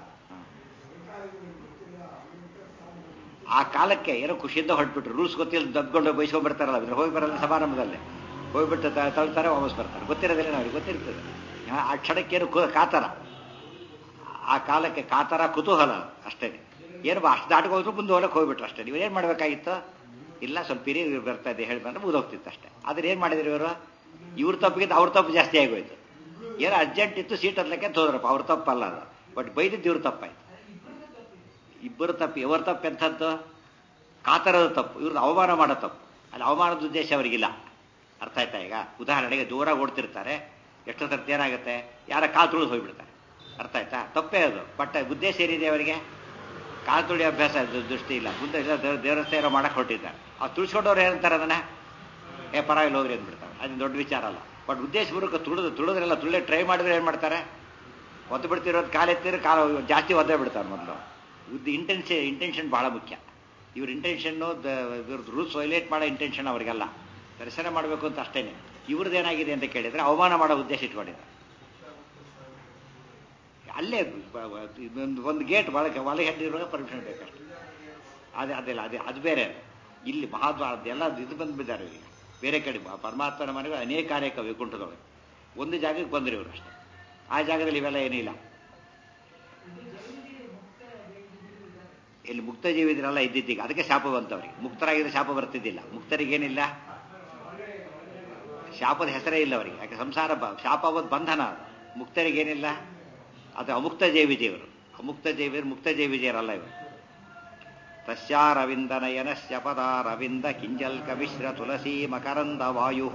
ಆ ಕಾಲಕ್ಕೆ ಏನೋ ಖುಷಿಯಿಂದ ಹೊರಟ್ಬಿಟ್ರು ರೂಲ್ಸ್ ಗೊತ್ತಿಲ್ಲ ದಬ್ಕೊಂಡು ಬೈಸ್ಕೊಂಡ್ ಬರ್ತಾರಲ್ಲ ಅದ್ರ ಹೋಗಿ ಬರಲ್ಲ ಸಮಾರಂಭದಲ್ಲಿ ಹೋಗ್ಬಿಟ್ಟು ತಳ್ತಾರೆ ವಾಪಸ್ ಬರ್ತಾರೆ ಗೊತ್ತಿರೋದಿಲ್ಲ ನಾವು ಗೊತ್ತಿರ್ತದೆ ಆ ಕ್ಷಣಕ್ಕೇನು ಕಾತರ ಆ ಕಾಲಕ್ಕೆ ಕಾತರ ಕುತೂಹಲ ಅಷ್ಟೇ ಏನು ಅಷ್ಟು ದಾಟಿಗೆ ಹೋದ್ರು ಮುಂದೆ ಹೋಗಕ್ಕೆ ಹೋಗ್ಬಿಟ್ರು ಅಷ್ಟೇ ನೀವು ಏನು ಮಾಡಬೇಕಾಗಿತ್ತು ಇಲ್ಲ ಸ್ವಲ್ಪ ಹಿರಿಯ ಬರ್ತಾ ಇದೆ ಹೇಳಿ ಬಂದ್ರೆ ಮುಗಿದೋಗ್ತಿತ್ತು ಅಷ್ಟೇ ಆದ್ರೆ ಏನು ಮಾಡಿದ್ರು ಇವರು ಇವ್ರ ತಪ್ಪಿಗಿಂತ ಅವ್ರ ತಪ್ಪು ಜಾಸ್ತಿ ಆಗೋಯ್ತು ಏನೋ ಅರ್ಜೆಂಟ್ ಇತ್ತು ಸೀಟ್ ಹತ್ಲಕ್ಕೆ ತೋದ್ರಪ್ಪ ಅವ್ರ ತಪ್ಪಲ್ಲ ಅದು ಬಟ್ ಬೈದಿದ್ದು ಇವ್ರ ತಪ್ಪಾಯ್ತು ಇಬ್ಬರು ತಪ್ಪು ಇವರ ತಪ್ಪು ಎಂಥದ್ದು ಕಾತರದ ತಪ್ಪು ಇವ್ರದ್ದು ಅವಮಾನ ಮಾಡೋ ತಪ್ಪು ಅಲ್ಲಿ ಅವಮಾನದ ಉದ್ದೇಶ ಅವರಿಗಿಲ್ಲ ಅರ್ಥ ಆಯ್ತಾ ಈಗ ಉದಾಹರಣೆಗೆ ದೂರ ಓಡ್ತಿರ್ತಾರೆ ಎಷ್ಟೋ ಸರ್ತಿ ಏನಾಗುತ್ತೆ ಯಾರ ಕಾಲು ತುಳಿದು ಹೋಗ್ಬಿಡ್ತಾರೆ ಅರ್ಥ ಆಯ್ತಾ ತಪ್ಪೇ ಅದು ಬಟ್ ಉದ್ದೇಶ ಏನಿದೆ ಅವರಿಗೆ ಕಾಲು ತುಳಿ ಅಭ್ಯಾಸ ದು- ದೃಷ್ಟಿ ಇಲ್ಲ ಮುಂದೆ ಇಲ್ಲ ದೇವ್ರ ದೇವರಸ್ಥೆ ಏನೋ ಮಾಡಕ್ಕೆ ಹೊರಟಿದ್ದಾರೆ ಆ ತುಳಿಸ್ಕೊಂಡವ್ರು ಏನಂತಾರೆ ಅದನ್ನ ಏ ಪರವಾಗಿಲ್ಲ ಹೋಗ್ರಿ ಅಂದ್ಬಿಡ್ತಾರೆ ಅದು ದೊಡ್ಡ ವಿಚಾರ ಅಲ್ಲ ಬಟ್ ಉದ್ದೇಶಪೂರ್ವಕ ತುಳಿದು ತುಳಿದ್ರೆಲ್ಲ ತುಳ್ಳೆ ಟ್ರೈ ಮಾಡಿದ್ರೆ ಏನು ಮಾಡ್ತಾರೆ ಒದ್ದು ಬಿಡ್ತಿರೋದು ಕಾಲು ಎತ್ತಿದ್ರೆ ಕಾಲು ಜಾಸ್ತಿ ಒದ್ದೇ ಬಿಡ್ತಾರೆ ಮೊದಲು ಉದ್ದ ಇಂಟೆನ್ಷನ್ ಇಂಟೆನ್ಷನ್ ಬಹಳ ಮುಖ್ಯ ಇವ್ರ ಇಂಟೆನ್ಷನ್ನು ಇವ್ರದ್ದು ರೂಲ್ಸ್ ವೈಲೇಟ್ ಮಾಡೋ ಇಂಟೆನ್ಷನ್ ಅವರಿಗೆಲ್ಲ ದರ್ಶನ ಮಾಡಬೇಕು ಅಂತ ಅಷ್ಟೇನೆ ಇವ್ರದ್ದು ಏನಾಗಿದೆ ಅಂತ ಕೇಳಿದ್ರೆ ಅವಮಾನ ಮಾಡೋ ಉದ್ದೇಶ ಇಟ್ಕೊಂಡಿದ್ದಾರೆ ಅಲ್ಲೇ ಬ- ಬ- ಇದೊಂದು ಒಂದು ಗೇಟ್ ಒಳಗೆ ಒಳಗೆ ಹೆಡ್ಡಿರುವಾಗ ಪರ್ಮಿಷನ್ ಬೇಕಷ್ಟೆ ಅದೇ ಅದೆಲ್ಲ ಅದೇ ಅದು ಬೇರೆ ಇಲ್ಲಿ ಮಹಾದ್ವಾರ ಅದೆಲ್ಲ ಇದು ಬಂದ್ಬಿದ್ದಾರೆ ಈಗ ಬೇರೆ ಕಡೆ ಪ- ಪರಮಾತ್ಮನ ಮನೆಗೆ ಅನೇಕ ಕಾರ್ಯಕ ವೈಕುಂಠದೊಳಗೆ ಒಂದು ಜಾಗಕ್ಕೆ ಬಂದ್ರು ಇವರು ಅಷ್ಟೇ ಆ ಜಾಗದಲ್ಲಿ ಇವೆಲ್ಲ ಏನಿಲ್ಲ ಇಲ್ಲಿ ಮುಕ್ತ ಜೀವಿದ್ರೆಲ್ಲ ಇದ್ದಿದ್ದೀಗ ಅದಕ್ಕೆ ಶಾಪ ಬಂತವ್ರಿಗೆ ಮುಕ್ತರಾಗಿದ್ರೆ ಶಾಪ ಬರ್ತಿದ್ದಿಲ್ಲ ಮುಕ್ತರಿಗೇನಿಲ್ಲ ಶಾಪದ ಹೆಸರೇ ಇಲ್ಲ ಅವರಿಗೆ ಯಾಕೆ ಸಂಸಾರ ಬ- ಶಾಪ ಅವತ್ತು ಬಂಧನ ಅದು. ಮುಕ್ತರಿಗೇನಿಲ್ಲ ಅದು ಅಮುಕ್ತ ಜೀವಿ ಜೀವರು ಅಮುಕ್ತ ಜೀವಿಯರು ಮುಕ್ತ ಜೀವಿ ಜೀವರಲ್ಲ ಇವರು ತಸ್ಯಾರವಿಂದನಯನಸ್ಯ ಪದಾರವಿಂದ ಕಿಂಜಲ್ಕ ಮಿಶ್ರ ತುಳಸಿ ಮಕರಂದ ವಾಯು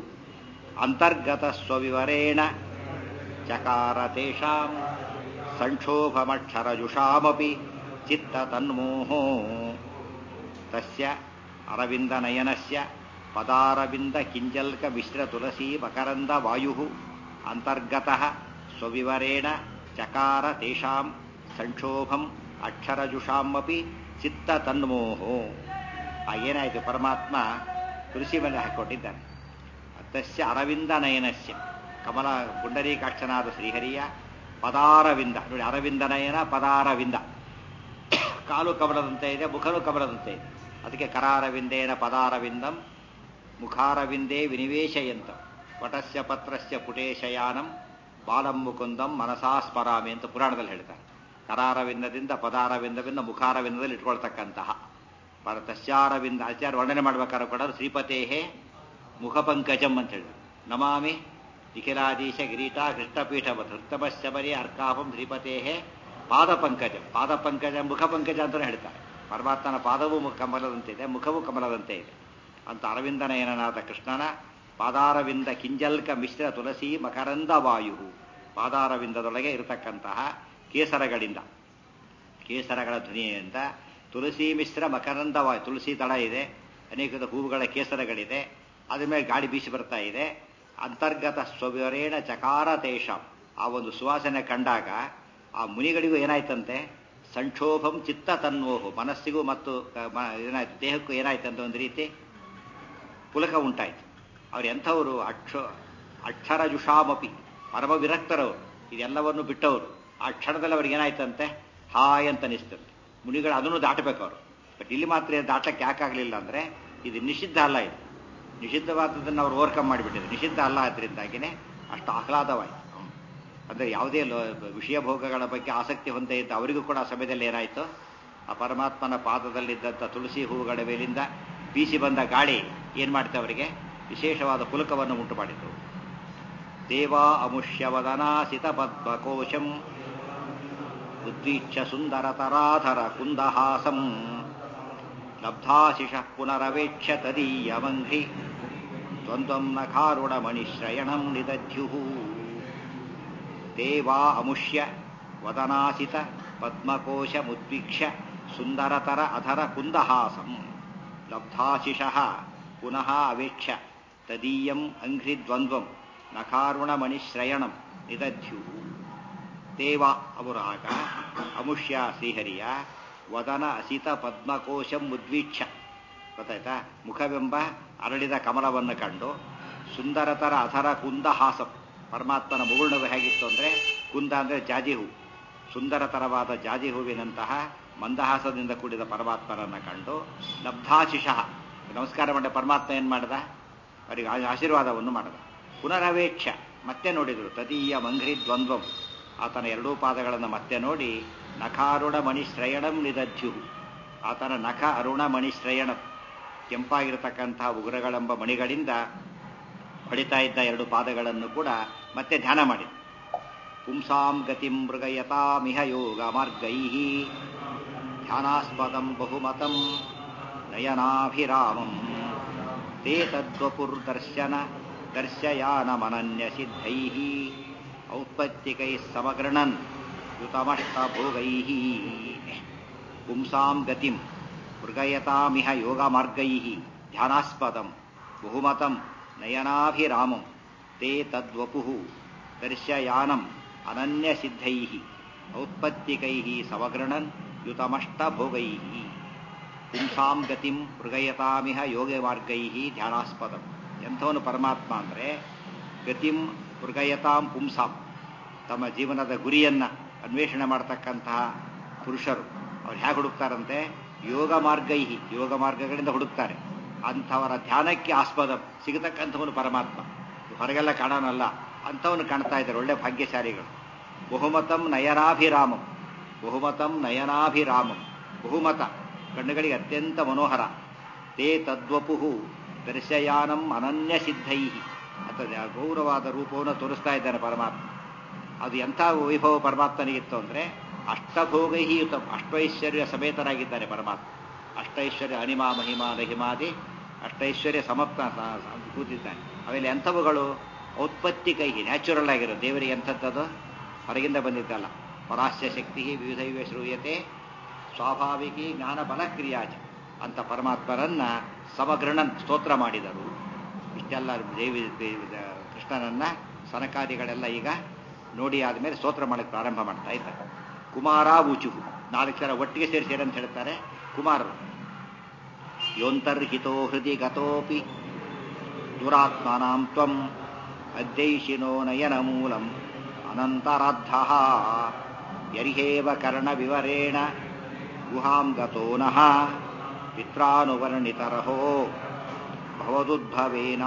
ಅಂತರ್ಗತ ಸ್ವವಿವರೇಣ ಚಕಾರ ತೇಷಾಂ ಸಂಕ್ಷೋಭಮಕ್ಷರಜುಷಾಮಪಿ ಚಿತ್ತ ತನ್ಮೋಹೋ ತಸ್ಯ ಅರವಿಂದನಯನಸ್ಯ ಪದಾರವಿಂದ ಕಿಂಜಲ್ಕ ಮಿಶ್ರ ತುಳಸಿ ಮಕರಂದ ವಾಯು ಅಂತರ್ಗತಃ ಸ್ವವಿವರೇಣ ಚಕಾರ ತೇಷಾಂ ಸಂಕ್ಷೋಭಂ ಅಕ್ಷರಜುಷಾಮಪಿ ಚಿತ್ತ ತನ್ಮೋಹೋ ಆ ಏನಾಯಿತು ಪರಮಾತ್ಮ ತುಳಸಿ ಮೇಲೆ ಹಾಕಿಕೊಟ್ಟಿದ್ದಾನೆ ತಸ್ಯ ಅರವಿಂದ ನಯನಸ್ಯ ಕಮಲ ಪುಂಡರೀಕಾಕ್ಷನಾದ ಶ್ರೀಹರಿಯ ಪದಾರವಿಂದ ನೋಡಿ ಅರವಿಂದ ನಯನ ಪದಾರವಿಂದ ಕಾಲು ಕಮಲದಂತೆ ಇದೆ ಮುಖನು ಕಮಲದಂತೆ ಇದೆ ಅದಕ್ಕೆ ಕರಾರವಿಂದೇನ ಪದಾರವಿಂದಂ ಮುಖಾರವಿಂದೇ ವಿನಿವೇಶಯಂತ ವಟಸ್ಯ ಪತ್ರಸ್ಯ ಪುಟೇಶಯಾನಂ ಬಾಲಂ ಮುಕುಂದಂ ಮನಸಾ ಸ್ಮರಾಮಿ ಅಂತ ಪುರಾಣದಲ್ಲಿ ಹೇಳ್ತಾರೆ ಕರಾರವಿಂದದಿಂದ ಪದಾರವಿಂದದಿಂದ ಮುಖಾರವಿಂದದಲ್ಲಿ ಇಟ್ಕೊಳ್ತಕ್ಕಂತಹ ಪರ ತಸ್ಯಾರವಿಂದ ಆಚಾರ್ಯ ವರ್ಣನೆ ಮಾಡ್ಬೇಕಾದ್ರೆ ಕೂಡ ಶ್ರೀಪತೇಹೇ ಮುಖಪಂಕಜಂ ಅಂತ ಹೇಳಿದ್ರು ನಮಾಮಿ ನಿಖಿಲಾದೀಶ ಗಿರೀಟ ಕೃಷ್ಣಪೀಠವತ್ ಹೃತ್ತಮಶ್ಚಮರಿ ಅರ್ಕಾಪಂ ಶ್ರೀಪತೇಹೇ ಪಾದಪಂಕಜಂ ಪಾದಪಂಕಜ ಮುಖಪಂಕಜ ಅಂತಲೇ ಹೇಳ್ತಾರೆ ಪರಮಾತ್ಮನ ಪಾದವು ಮು- ಕಮಲದಂತೆ ಇದೆ ಮುಖವು ಕಮಲದಂತೆ ಇದೆ ಅಂತ ಅರವಿಂದನಯನಾದ ಕೃಷ್ಣನ ಪಾದಾರವಿಂದ ಕಿಂಜಲ್ಕ ಮಿಶ್ರ ತುಳಸಿ ಮಕರಂದ ವಾಯು ಪಾದಾರವಿಂದದೊಳಗೆ ಇರತಕ್ಕಂತಹ ಕೇಸರಗಳಿಂದ ಕೇಸರಗಳ ಧ್ವನಿಯಿಂದ ತುಳಸಿ ಮಿಶ್ರ ಮಕರಂದ ವಾಯು ತುಳಸಿ ದಳ ಇದೆ ಅನೇಕದ ಹೂವುಗಳ ಕೇಸರಗಳಿದೆ ಅದ್ರ ಮೇಲೆ ಗಾಳಿ ಬೀಸಿ ಬರ್ತಾ ಇದೆ ಅಂತರ್ಗತ ಸ್ವವಿವರೇಣ ಚಕಾರ ತೇಷಾಂ ಆ ಒಂದು ಸುವಾಸನೆ ಕಂಡಾಗ ಆ ಮುನಿಗಳಿಗೂ ಏನಾಯ್ತಂತೆ ಸಂಕ್ಷೋಭಂ ಚಿತ್ತ ತನ್ವೋಹು ಮನಸ್ಸಿಗೂ ಮತ್ತು ಆ, ಮ- ಏನಾಯ್ತು ದೇಹಕ್ಕೂ ಏನಾಯ್ತಂತ ಒಂದು ರೀತಿ ಪುಲಕ ಉಂಟಾಯ್ತು ಅವ್ರು ಎಂಥವರು ಅಕ್ಷ ಅಕ್ಷರ ಜುಷಾಮಪಿ ಪರಮ ವಿರಕ್ತರವರು ಇದೆಲ್ಲವನ್ನು ಬಿಟ್ಟವರು ಆ ಕ್ಷಣದಲ್ಲಿ ಅವ್ರಿಗೆ ಏನಾಯ್ತಂತೆ ಹಾಯ್ ಅಂತ ಅನಿಸ್ತಂತೆ ಮುನಿಗಳು ಅದನ್ನು ದಾಟಬೇಕು ಅವರು ಬಟ್ ಇಲ್ಲಿ ಮಾತ್ರ ಇದು ದಾಟಕ್ಕೆ ಯಾಕಾಗಲಿಲ್ಲ ಅಂದರೆ ಇದು ನಿಷಿದ್ಧ ಅಲ್ಲ ಇದು ನಿಷಿದ್ಧವಾದದನ್ನು ಅವ್ರು ಓವರ್ಕಮ್ ಮಾಡಿಬಿಟ್ಟಿದ್ರು ನಿಷಿದ್ಧ ಅಲ್ಲ ಅದರಿಂದಾಗಿನೇ ಅಷ್ಟು ಆಹ್ಲಾದವಾಯಿತು ಹ್ಮ್. ಅಂದರೆ ಯಾವುದೇ ಲೋ- ವಿಷಯ ಭೋಗಗಳ ಬಗ್ಗೆ ಆಸಕ್ತಿ ಹೊಂದೇ ಇದ್ದ ಅವರಿಗೂ ಕೂಡ ಆ ಸಮಯದಲ್ಲಿ ಏನಾಯಿತು ಆ ಪರಮಾತ್ಮನ ಪಾದದಲ್ಲಿದ್ದಂಥ ತುಳಸಿ ಹೂವುಗಳ ಮೇಲಿಂದ ಬೀಸಿ ಬಂದ ಗಾಳಿ ಏನು ಮಾಡುತ್ತೆ ಅವರಿಗೆ ವಿಶೇಷವಾದ ಪುಲಕವನ್ನು ಉಂಟು ಮಾಡಿತು ದೇವಾ ಅಮುಷ್ಯವದನಾಸಿತ ಪದ್ಮಕೋಶಂ ಉದ್ವೀಕ್ಷ ಸುಂದರತರಾಧರ ಕುಂದಹಾಸಂ ಲಬ್ಧಾಶಿಷ ಪುನರವೇಕ್ಷ್ಯ ತದೀಯಮಂಘ್ರಿ ದ್ವಂದ್ವಂ ನಖಾರುಣಮಣಿಶ್ರಯಣಂ ನಿದಧ್ಯುಃ ದೇವಾ ಅಮುಷ್ಯ ವದನಾಸಿತ ಪದ್ಮಕೋಶಮುದ್ವೀಕ್ಷ್ಯ ಸುಂದರತರ ಅಧರ ಕುಂದಹಾಸಂ ಲಬ್ಧಾಶಿಷಃ ಪುನಃ ಅವೇಕ್ಷ್ಯ ತದೀಯಂ ಅಂಘ್ರಿದ್ವಂದ್ವಂ ನಖಾರುಣಮಣಿಶ್ರಯಣಂ ನಿದಧ್ಯು ದೇವ ಅವರು ಆಗ ಅಮುಷ್ಯ ಶ್ರೀಹರಿಯ ವದನ ಅಸಿತ ಪದ್ಮಕೋಶಂ ಉದ್ವೀಕ್ಷ ಗೊತ್ತಾಯ್ತಾ ಮುಖವೆಂಬ ಅರಳಿದ ಕಮಲವನ್ನು ಕಂಡು ಸುಂದರತರ ಅಧರ ಕುಂದಹಾಸಂ ಪರಮಾತ್ಮನ ಮುಗುಳ್ನಗು ಹೇಗಿತ್ತು ಅಂದರೆ ಕುಂದ ಅಂದರೆ ಜಾಜಿ ಹೂ ಸುಂದರತರವಾದ ಜಾಜಿ ಹೂವಿನಂತಹ ಮಂದಹಾಸದಿಂದ ಕೂಡಿದ ಪರಮಾತ್ಮನನ್ನು ಕಂಡು ಲಬ್ಧಾಶಿಷಃ ನಮಸ್ಕಾರ ಮಾಡಿದ ಪರಮಾತ್ಮ ಏನು ಮಾಡಿದ ಅವರಿಗೆ ಆ- ಆಶೀರ್ವಾದವನ್ನು ಮಾಡಿದ ಪುನರವೇಕ್ಷ ಮತ್ತೆ ನೋಡಿದರು ತದೀಯ ಮಂಘ್ರಿ ದ್ವಂದ್ವಂ ಆತನ ಎರಡೂ ಪಾದಗಳನ್ನು ಮತ್ತೆ ನೋಡಿ ನಖಾರುಣ ಮಣಿಶ್ರಯಣಂ ನಿದಧ್ಯು ಆತನ ನಖ ಅರುಣ ಮಣಿಶ್ರಯಣಂ ಕೆಂಪಾಗಿರತಕ್ಕಂತಹ ಉಗುರಗಳೆಂಬ ಮಣಿಗಳಿಂದ ಹೊಡಿತಾ ಇದ್ದ ಎರಡು ಪಾದಗಳನ್ನು ಕೂಡ ಮತ್ತೆ ಧ್ಯಾನ ಮಾಡಿದ ಪುಂಸಾಂ ಗತಿಂ ಮೃಗಯತಾಮಿಹ ಯೋಗ ಮಾರ್ಗೈ ಧ್ಯಾನಾಸ್ಪದಂ ಬಹುಮತಂ ನಯನಾಭಿರಾಮಂ ತೇ ತದ್ವಪುರ್ದರ್ಶನ ದರ್ಶಯಾನಮನನ್ಯಸಿದ್ಧೈಃ ಔತ್ಪತ್ತಿಕೈः ಸಮಗೃಣನ್ ಯುತಮಷ್ಟಭೋಗೈः ಪುಂಸಾಂ ಗತಿಂ ಮೃಗಯತಾಮಿಹ ಯೋಗಮಾರ್ಗೈः ಧ್ಯಾನಾಸ್ಪದಂ ಬಹುಮತಂ ನಯನಾಭಿರಾಮಂ ತೇ ತದ್ವಪುಃ ದರ್ಶಯಾನಂ ಅನನ್ಯಸಿದ್ಧೈಃ ಔತ್ಪತ್ತಿಕೈಃ ಸಮಗೃಣನ್ ಯುತಮಷ್ಟಭೋಗೈಃ ಪುಂಸಾಂ ಗತಿಂ ಮೃಗಯತಾಮಿಹ ಯೋಗಮಾರ್ಗೈಃ ಧ್ಯಾನಾಸ್ಪದಂ ಎಂಥವನು ಪರಮಾತ್ಮ ಅಂದರೆ ಗತಿಂ ಮೃಗಯತಾಂ ಪುಂಸಾಂ ತಮ್ಮ ಜೀವನದ ಗುರಿಯನ್ನ ಅನ್ವೇಷಣೆ ಮಾಡ್ತಕ್ಕಂತಹ ಪುರುಷರು ಅವ್ರು ಹೇಗೆ ಹುಡುಕ್ತಾರಂತೆ ಯೋಗ ಮಾರ್ಗೈಹಿ ಯೋಗ ಮಾರ್ಗಗಳಿಂದ ಹುಡುಕ್ತಾರೆ ಅಂಥವರ ಧ್ಯಾನಕ್ಕೆ ಆಸ್ಪದ ಸಿಗತಕ್ಕಂಥವನು ಪರಮಾತ್ಮ ಹೊರಗೆಲ್ಲ ಕಾಣೋನಲ್ಲ ಅಂಥವನು ಕಾಣ್ತಾ ಇದ್ದಾರೆ ಒಳ್ಳೆ ಭಾಗ್ಯಶಾಲಿಗಳು ಬಹುಮತಂ ನಯನಾಭಿರಾಮಂ ಬಹುಮತಂ ನಯನಾಭಿರಾಮಂ ಬಹುಮತ ಕಣ್ಣುಗಳಿಗೆ ಅತ್ಯಂತ ಮನೋಹರ ತೇ ತದ್ವಪುಹು ದರ್ಶಯಾನಂ ಅನನ್ಯ ಸಿದ್ಧೈ ಅಥವಾ ಗೌರವಾದ ರೂಪವನ್ನು ತೋರಿಸ್ತಾ ಇದ್ದಾನೆ ಪರಮಾತ್ಮ ಅದು ಎಂಥ ವೈಭವ ಪರಮಾತ್ಮನಿಗಿತ್ತು ಅಂದರೆ ಅಷ್ಟಭೋಗೈ ಯುತ ಅಷ್ಟೈಶ್ವರ್ಯ ಸಮೇತರಾಗಿದ್ದಾನೆ ಪರಮಾತ್ಮ ಅಷ್ಟೈಶ್ವರ್ಯ ಅನಿಮಾ ಮಹಿಮಾ ಲಹಿಮಾದಿ ಅಷ್ಟೈಶ್ವರ್ಯ ಸಮಪ್ತ ಕೂತಿದ್ದಾನೆ ಆಮೇಲೆ ಎಂಥವುಗಳು ಔತ್ಪತ್ತಿ ಕೈಹಿ ನ್ಯಾಚುರಲ್ ಆಗಿರೋ ದೇವರಿಗೆ ಎಂಥದ್ದದು ಹೊರಗಿಂದ ಬಂದಿದ್ದಲ್ಲ ಪರಾಸ್ಯ ಶಕ್ತಿ ವಿವಿಧೈವ ಶ್ರೂಯತೆ ಸ್ವಾಭಾವಿಕಿ ಜ್ಞಾನ ಬಲಕ್ರಿಯಾಚ ಅಂತ ಪರಮಾತ್ಮರನ್ನ ಸಮಗ್ರಹಣನ್ ಸ್ತೋತ್ರ ಮಾಡಿದರು ಇಷ್ಟೆಲ್ಲ ದೇವಿ ಕೃಷ್ಣನನ್ನ ಸನಕಾದಿಗಳೆಲ್ಲ ಈಗ ನೋಡಿ ಆದಮೇಲೆ ಸ್ತೋತ್ರ ಮಾಡಕ್ಕೆ ಪ್ರಾರಂಭ ಮಾಡ್ತಾ ಇದ್ದಾರೆ ಕುಮಾರ ಊಚುಹು ನಾಲ್ಕು ಜನ ಒಟ್ಟಿಗೆ ಸೇರಿಸಿರ ಅಂತ ಹೇಳ್ತಾರೆ ಕುಮಾರರು ಯೋಂತರ್ಹಿತೋ ಹೃದಯ ಗತೋಪಿ ದುರಾತ್ಮನಾಂ ತ್ವಂ ಅಧ್ಯೈಷಿನೋ ನಯನ ಮೂಲಂ ಅನಂತರಾದ್ಧ ಯರ್ಹೇವ ಕರ್ಣವಿವರೇಣ ಗುಹಾಂ ಗತೋ ನಃ ಪಿತ್ರಾನುವರ್ಣಿತರಹೋ ಭವದುದ್ಭವೇನ